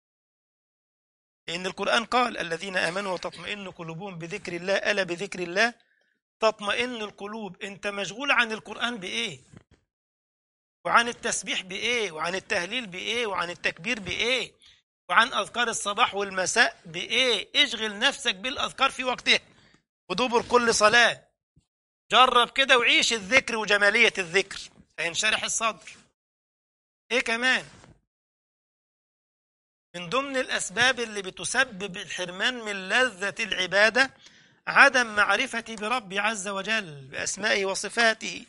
لأن القرآن قال الذين آمنوا وتطمئن قلوبهم بذكر الله ألا بذكر الله تطمئن القلوب أنت مشغول عن القرآن بإيه وعن التسبيح بإيه وعن التهليل بإيه وعن التكبير بإيه وعن أذكار الصباح والمساء بإيه اشغل نفسك بالأذكار في وقتها ودبر كل صلاة جرب كده وعيش الذكر وجمالية الذكر هينشرح الصدر ايه كمان من ضمن الأسباب اللي بتسبب الحرمان من لذة العبادة عدم معرفتي بربي عز وجل بأسمائه وصفاته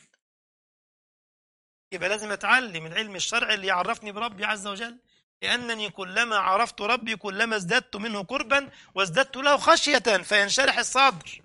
يبقى لازم أتعلم العلم الشرعي اللي يعرفني بربي عز وجل لأنني كلما عرفت ربي كلما ازددت منه قربا وازددت له خشية فينشرح الصدر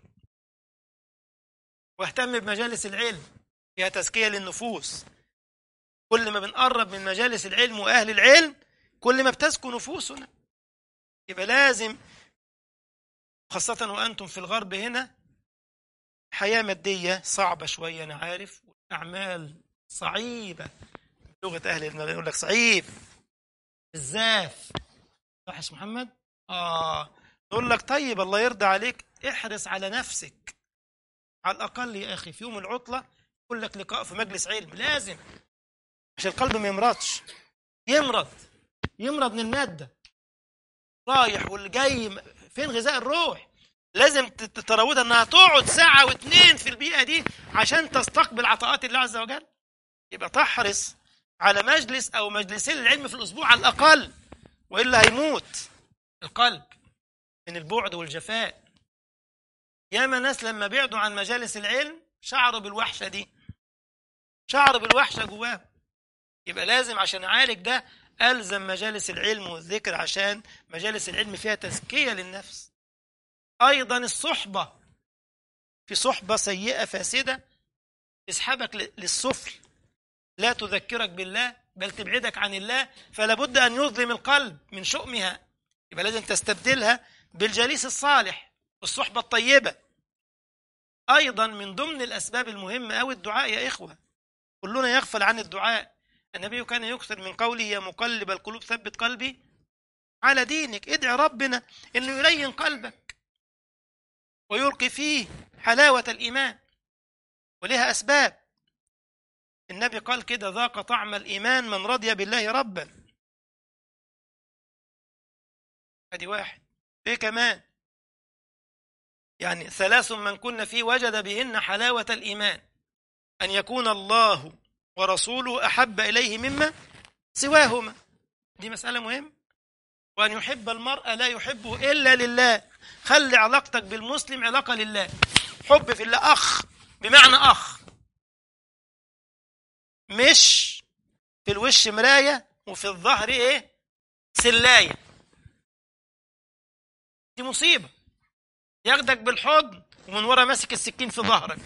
واهتم بمجالس العلم فيها تزكية للنفوس كل ما بنقرب من مجالس العلم وأهل العلم كل ما بتزكو نفوسنا يبقى لازم خاصة وأنتم في الغرب هنا حياة مادية صعبة شوية أنا عارف والأعمال صعيبة لغة أهل المغرب يقول لك صعيب بالزاف صح يا محمد؟ آه نقول لك طيب الله يرضى عليك احرص على نفسك على الأقل يا أخي في يوم العطلة يقول لك لقاء في مجلس علم لازم عشان القلب ما يمرضش يمرض يمرض من المادة رايح واللي جاي فين غذاء الروح لازم تتراودها انها تقعد ساعة واثنين في البيئة دي عشان تستقبل عطاءات الله عز وجل يبقى تحرص على مجلس او مجلسين العلم في الاسبوع على الاقل والا هيموت القلب من البعد والجفاء ياما ناس لما بعدوا عن مجالس العلم شعروا بالوحشة دي شعروا بالوحشة جواهم يبقى لازم عشان اعالج ده ألزم مجالس العلم والذكر عشان مجالس العلم فيها تزكية للنفس أيضا الصحبة في صحبة سيئة فاسدة تسحبك للسفل لا تذكرك بالله بل تبعدك عن الله فلا بد أن يظلم القلب من شؤمها يبقى لازم تستبدلها بالجليس الصالح والصحبة الطيبة أيضا من ضمن الأسباب المهمة أو الدعاء يا إخوة كلنا يغفل عن الدعاء النبي كان يكثر من قوله يا مقلب القلوب ثبت قلبي على دينك ادعي ربنا انه يلين قلبك ويلقي فيه حلاوة الإيمان ولها أسباب النبي قال كده ذاق طعم الإيمان من رضي بالله ربا ادي واحد ايه كمان يعني ثلاث من كن فيه وجد بهن حلاوة الإيمان أن يكون الله ورسوله أحب إليه مما سواهما دي مسألة مهمة وأن يحب المرء لا يحبه إلا لله خلي علاقتك بالمسلم علاقة لله حب في الله أخ بمعنى أخ مش في الوش مراية وفي الظهر إيه سلاية دي مصيبة ياخدك بالحضن ومن ورا ماسك السكين في ظهرك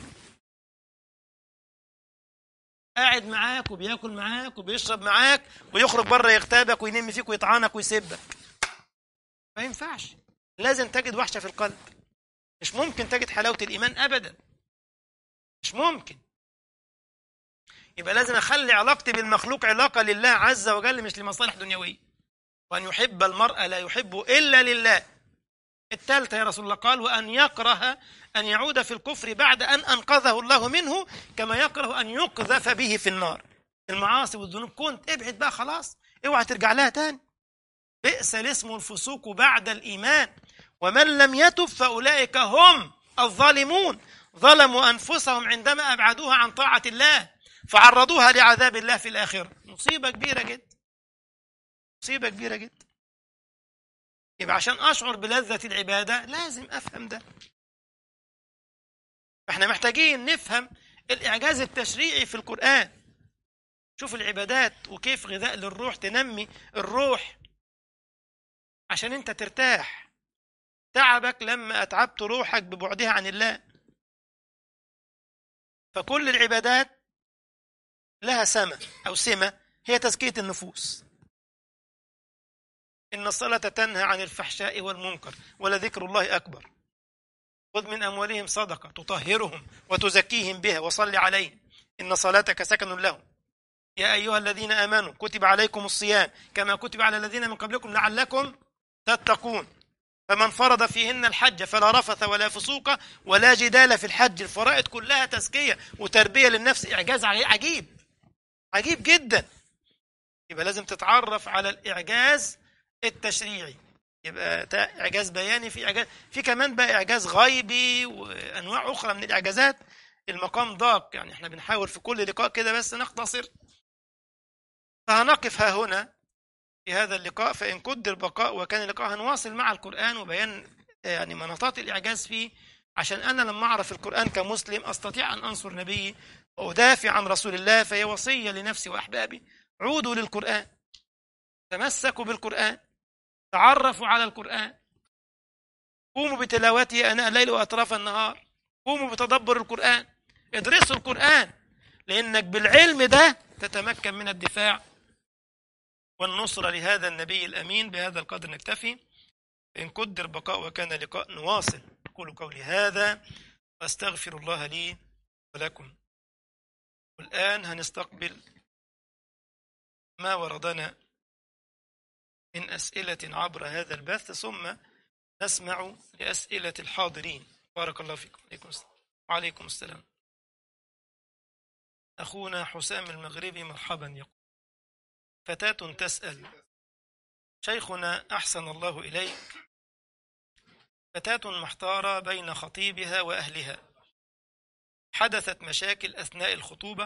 قاعد معاك وبياكل معاك وبيشرب معاك ويخرج بره يغتابك وينم فيك ويطعنك ويسبك ما ينفعش لازم تجد وحشه في القلب مش ممكن تجد حلاوه الايمان ابدا مش ممكن يبقى لازم اخلي علاقتي بالمخلوق علاقه لله عز وجل مش لمصالح دنيويه وان يحب المرء لا يحبه الا لله الثالثه يا رسول الله قال وان يكره أن يعود في الكفر بعد أن أنقذه الله منه كما يكره أن يقذف به في النار المعاصي والذنوب كنت ابعد بقى خلاص اوعى ترجع لها تاني بئس الاسم الفسوق بعد الإيمان ومن لم يتب فأولئك هم الظالمون ظلموا أنفسهم عندما أبعدوها عن طاعة الله فعرضوها لعذاب الله في الآخرة مصيبة كبيرة جدا مصيبة كبيرة جدا يبقى عشان أشعر بلذة العبادة لازم أفهم ده فاحنا محتاجين نفهم الإعجاز التشريعي في القرآن شوف العبادات وكيف غذاء للروح تنمي الروح عشان انت ترتاح تعبك لما أتعبت روحك ببعدها عن الله فكل العبادات لها سمة أو سمة هي تزكية النفوس إن الصلاة تنهى عن الفحشاء والمنكر ولذكر الله أكبر خذ من أموالهم صدقة تطهرهم وتزكيهم بها وصل عليهم إن صلاتك سكن لهم يا أيها الذين آمنوا كتب عليكم الصيام كما كتب على الذين من قبلكم لعلكم تتقون فمن فرض فيهن الحج فلا رفث ولا فسوق ولا جدال في الحج الفرائض كلها تزكية وتربية للنفس إعجاز عجيب عجيب جدا يبقى لازم تتعرف على الإعجاز التشريعي يبقى اعجاز بياني في اعجاز في كمان بقى اعجاز غيبي وانواع اخرى من الاعجازات المقام ضاق يعني احنا بنحاول في كل لقاء كده بس نختصر فهنقف ها هنا في هذا اللقاء فإن قدر بقاء وكان اللقاء هنواصل مع القرآن وبيان يعني مناطات الإعجاز فيه عشان أنا لما أعرف القرآن كمسلم أستطيع أن أنصر نبيي وأدافع عن رسول الله فهي وصية لنفسي وأحبابي عودوا للقرآن تمسكوا بالقرآن تعرفوا على القرآن قوموا بتلاوته أناء الليل وأطراف النهار قوموا بتدبر القرآن ادرسوا القرآن لأنك بالعلم ده تتمكن من الدفاع والنصرة لهذا النبي الأمين بهذا القدر نكتفي إن قدر بقاء وكان لقاء نواصل أقول قولي هذا وأستغفر الله لي ولكم والآن هنستقبل ما وردنا من أسئلة عبر هذا البث ثم نسمع لأسئلة الحاضرين بارك الله فيكم عليكم السلام وعليكم السلام أخونا حسام المغربي مرحبا يقول فتاة تسأل شيخنا أحسن الله إليك فتاة محتارة بين خطيبها وأهلها حدثت مشاكل أثناء الخطوبة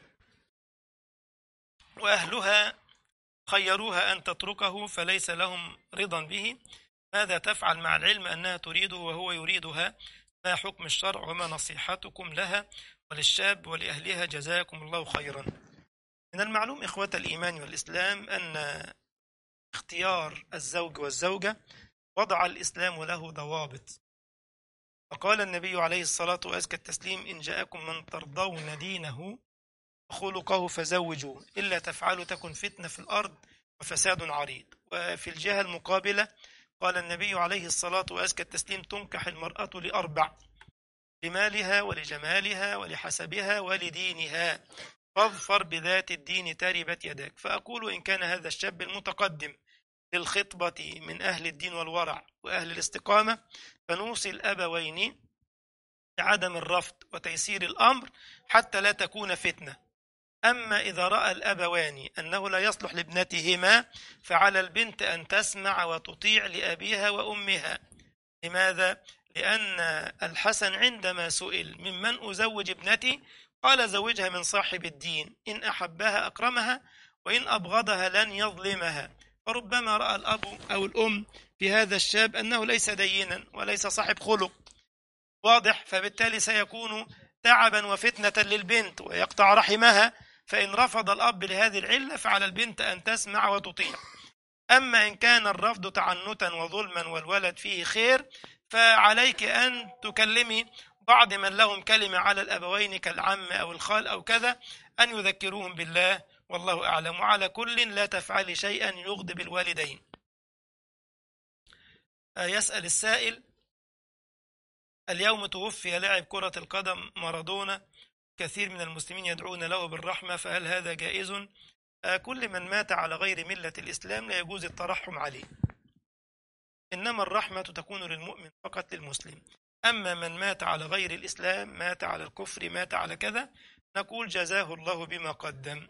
وأهلها خيروها أن تتركه فليس لهم رضا به ماذا تفعل مع العلم أنها تريده وهو يريدها ما حكم الشرع وما نصيحتكم لها وللشاب ولأهلها جزاكم الله خيرا من المعلوم إخوة الإيمان والإسلام أن اختيار الزوج والزوجة وضع الإسلام له ضوابط فقال النبي عليه الصلاة وأزكى التسليم إن جاءكم من ترضون دينه وخلقه فزوجوه إلا تفعلوا تكن فتنة في الأرض وفساد عريض وفي الجهة المقابلة قال النبي عليه الصلاة وأزكى التسليم تنكح المرأة لأربع لمالها ولجمالها ولحسبها ولدينها فاظفر بذات الدين تربت يداك فأقول إن كان هذا الشاب المتقدم للخطبة من أهل الدين والورع وأهل الاستقامة فنوصي الأبوين بعدم الرفض وتيسير الأمر حتى لا تكون فتنة أما إذا رأى الأبوان أنه لا يصلح لابنتهما فعلى البنت أن تسمع وتطيع لأبيها وأمها لماذا؟ لأن الحسن عندما سئل ممن أزوج ابنتي قال زوجها من صاحب الدين إن أحبها أكرمها وإن أبغضها لن يظلمها فربما رأى الأب أو الأم في هذا الشاب أنه ليس دينا وليس صاحب خلق واضح فبالتالي سيكون تعبا وفتنة للبنت ويقطع رحمها فإن رفض الأب لهذه العلة فعلى البنت أن تسمع وتطيع أما إن كان الرفض تعنتا وظلما والولد فيه خير فعليك أن تكلمي بعض من لهم كلمة على الأبوين كالعم أو الخال أو كذا أن يذكروهم بالله والله أعلم وعلى كل لا تفعل شيئا يغضب الوالدين يسأل السائل اليوم توفي لاعب كرة القدم مارادونا كثير من المسلمين يدعون له بالرحمة فهل هذا جائز؟ كل من مات على غير ملة الإسلام لا يجوز الترحم عليه إنما الرحمة تكون للمؤمن فقط للمسلم أما من مات على غير الإسلام مات على الكفر مات على كذا نقول جزاه الله بما قدم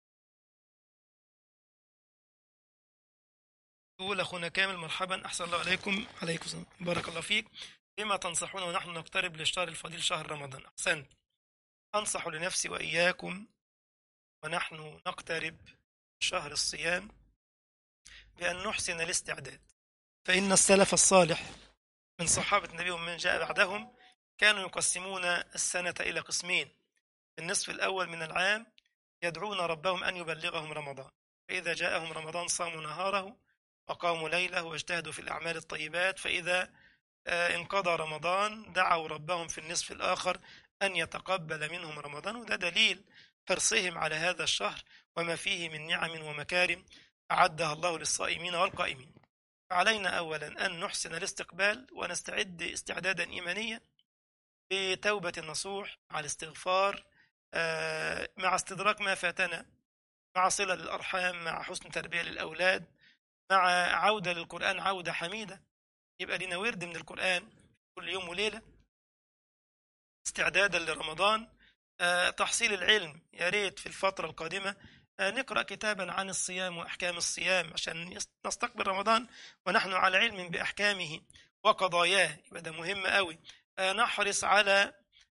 يقول أخونا كامل مرحبا أحسن الله عليكم عليكم السلام بارك الله فيك بما تنصحون ونحن نقترب للشهر الفضيل شهر رمضان أحسنت أنصح لنفسي وإياكم ونحن نقترب شهر الصيام بأن نحسن الاستعداد فإن السلف الصالح من صحابة النبي ومن جاء بعدهم كانوا يقسمون السنة إلى قسمين النصف الأول من العام يدعون ربهم أن يبلغهم رمضان فإذا جاءهم رمضان صاموا نهاره وقاموا ليله واجتهدوا في الأعمال الطيبات فإذا انقضى رمضان دعوا ربهم في النصف الآخر أن يتقبل منهم رمضان وده دليل حرصهم على هذا الشهر وما فيه من نعم ومكارم أعدها الله للصائمين والقائمين فعلينا أولا أن نحسن الاستقبال ونستعد استعدادا إيمانيا بتوبة النصوح مع الاستغفار مع استدراك ما فاتنا مع صلة للأرحام مع حسن تربية للأولاد مع عودة للقرآن عودة حميدة يبقى لنا ورد من القرآن كل يوم وليلة استعدادا لرمضان تحصيل العلم يا ريت في الفترة القادمة نقرأ كتابا عن الصيام وأحكام الصيام عشان نستقبل رمضان ونحن على علم بأحكامه وقضاياه يبقى ده مهم قوي نحرص على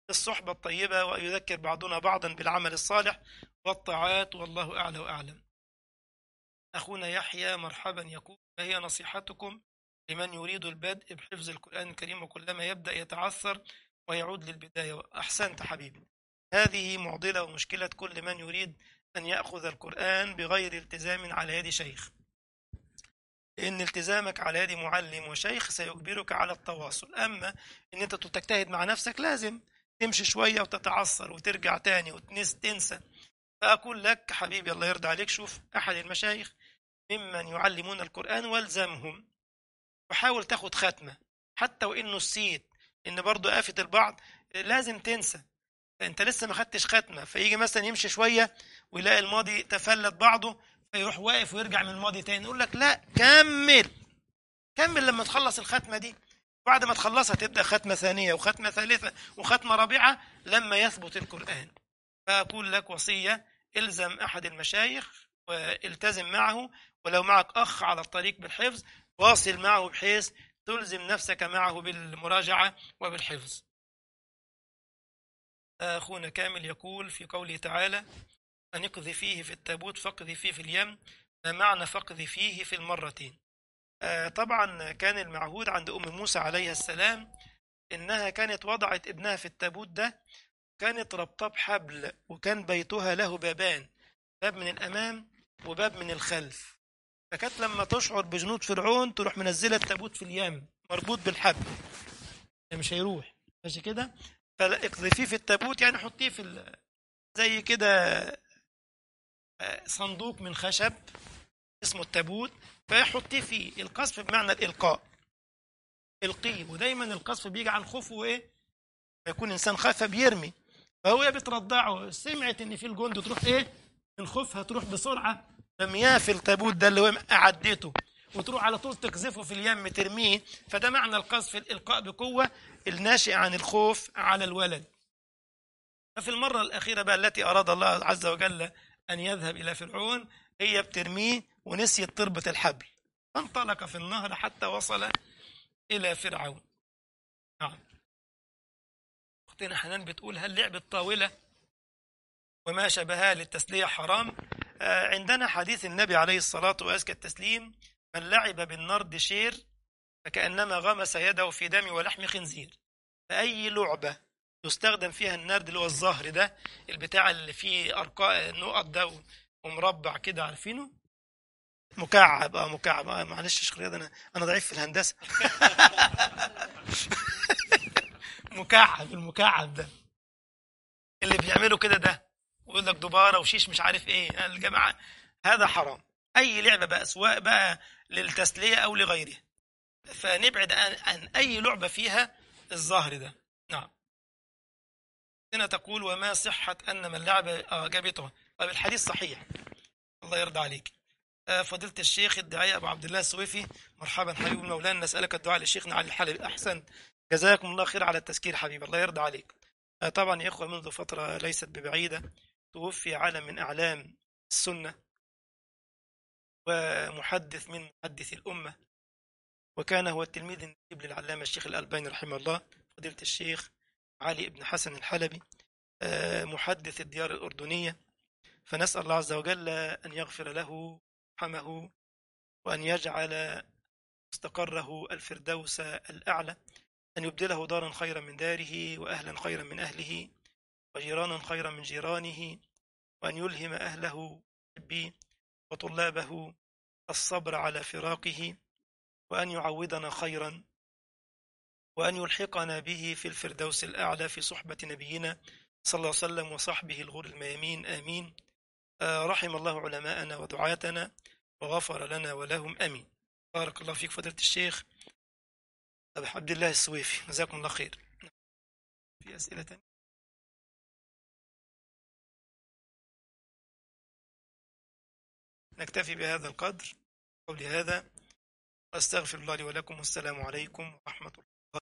الصحبة الطيبة وأن يذكر بعضنا بعضا بالعمل الصالح والطاعات والله أعلى وأعلم أخونا يحيى مرحبا يقول ما هي نصيحتكم لمن يريد البدء بحفظ القرآن الكريم وكلما يبدأ يتعثر ويعود للبداية أحسنت حبيبي هذه معضلة ومشكلة كل من يريد أن يأخذ القرآن بغير التزام على يد شيخ لأن التزامك على يد معلم وشيخ سيجبرك على التواصل أما أن أنت تجتهد مع نفسك لازم تمشي شوية وتتعثر وترجع تاني وتنسى فأقول لك حبيبي الله يرضى عليك شوف أحد المشايخ ممن يعلمون القرآن والزمهم وحاول تاخد ختمة حتى وإنه نسيت إن برضو آفة البعض لازم تنسى فأنت لسه ما خدتش ختمة فيجي مثلا يمشي شوية ويلاقي الماضي تفلت بعضه فيروح واقف ويرجع من الماضي تاني يقول لك لا كمل كمل لما تخلص الختمة دي بعد ما تخلصها تبدأ ختمة ثانية وختمة ثالثة وختمة رابعة لما يثبت القرآن فأقول لك وصية الزم أحد المشايخ والتزم معه ولو معك أخ على الطريق بالحفظ واصل معه بحيث تلزم نفسك معه بالمراجعة وبالحفظ أخونا كامل يقول في قوله تعالى أن اقذ فيه في التابوت فاقذ فيه في اليم ما معنى فاقذ فيه في المرتين طبعا كان المعهود عند أم موسى عليها السلام إنها كانت وضعت ابنها في التابوت ده كانت ربطة بحبل وكان بيتها له بابان باب من الأمام وباب من الخلف فكانت لما تشعر بجنود فرعون تروح منزلة التابوت في اليم مربوط بالحبل مش هيروح ماشي كده فاقذفيه في التابوت يعني حطيه في زي كده صندوق من خشب اسمه التابوت فيحطيه فيه القذف بمعنى الإلقاء القيه ودايما القذف بيجي عن خوف وايه يكون انسان خاف بيرمي فهو بترضعه سمعت ان في الجند تروح ايه من خوفها تروح بسرعه رمياه في التابوت ده اللي هو عديته وتروح على طول تقذفه في اليم ترميه فده معنى القذف الالقاء بقوه الناشئ عن الخوف على الولد ففي المره الاخيره بقى التي اراد الله عز وجل ان يذهب الى فرعون هي بترميه ونسيت تربط الحبل فانطلق في النهر حتى وصل الى فرعون نعم اختنا حنان بتقول هل لعب الطاوله وما شبهها للتسليه حرام آه عندنا حديث النبي عليه الصلاه وازكى التسليم من لعب بالنرد شير فكانما غمس يده في دم ولحم خنزير فاي لعبه يستخدم فيها النرد اللي هو الظهر ده البتاع اللي فيه ارقاء نقط ده ومربع كده عارفينه مكعب اه مكعب اه معلش يا شيخ رياض انا انا ضعيف في الهندسه مكعب المكعب ده اللي بيعملوا كده ده ويقول لك دباره وشيش مش عارف ايه الجماعه هذا حرام اي لعبه بقى سواء بقى للتسليه او لغيرها فنبعد عن اي لعبه فيها الظهر ده نعم هنا تقول وما صحة أن من لعب آه جابته طيب الحديث صحيح الله يرضى عليك آه فضيلة الشيخ الداعية أبو عبد الله السويفي مرحبا حبيب مولانا نسألك الدعاء لشيخنا علي الحلبي أحسن جزاكم الله خير على التذكير حبيب الله يرضى عليك آه طبعا يا إخوة منذ فترة ليست ببعيدة توفي عالم من أعلام السنة ومحدث من محدث الأمة وكان هو التلميذ النجيب للعلامة الشيخ الألباني رحمه الله فضيلة الشيخ علي بن حسن الحلبي محدث الديار الأردنية فنسأل الله عز وجل أن يغفر له رحمه وأن يجعل مستقره الفردوس الأعلى أن يبدله دارا خيرا من داره وأهلا خيرا من أهله وجيرانا خيرا من جيرانه وأن يلهم أهله به وطلابه الصبر على فراقه وأن يعوضنا خيرا وأن يلحقنا به في الفردوس الأعلى في صحبة نبينا صلى الله عليه وسلم وصحبه الغر الميامين آمين آه رحم الله علماءنا ودعاتنا وغفر لنا ولهم آمين بارك الله فيك فضيلة الشيخ أبو عبد الله السويفي جزاكم الله خير في أسئلة تانية نكتفي بهذا القدر قولي هذا أستغفر الله لي ولكم والسلام عليكم ورحمة الله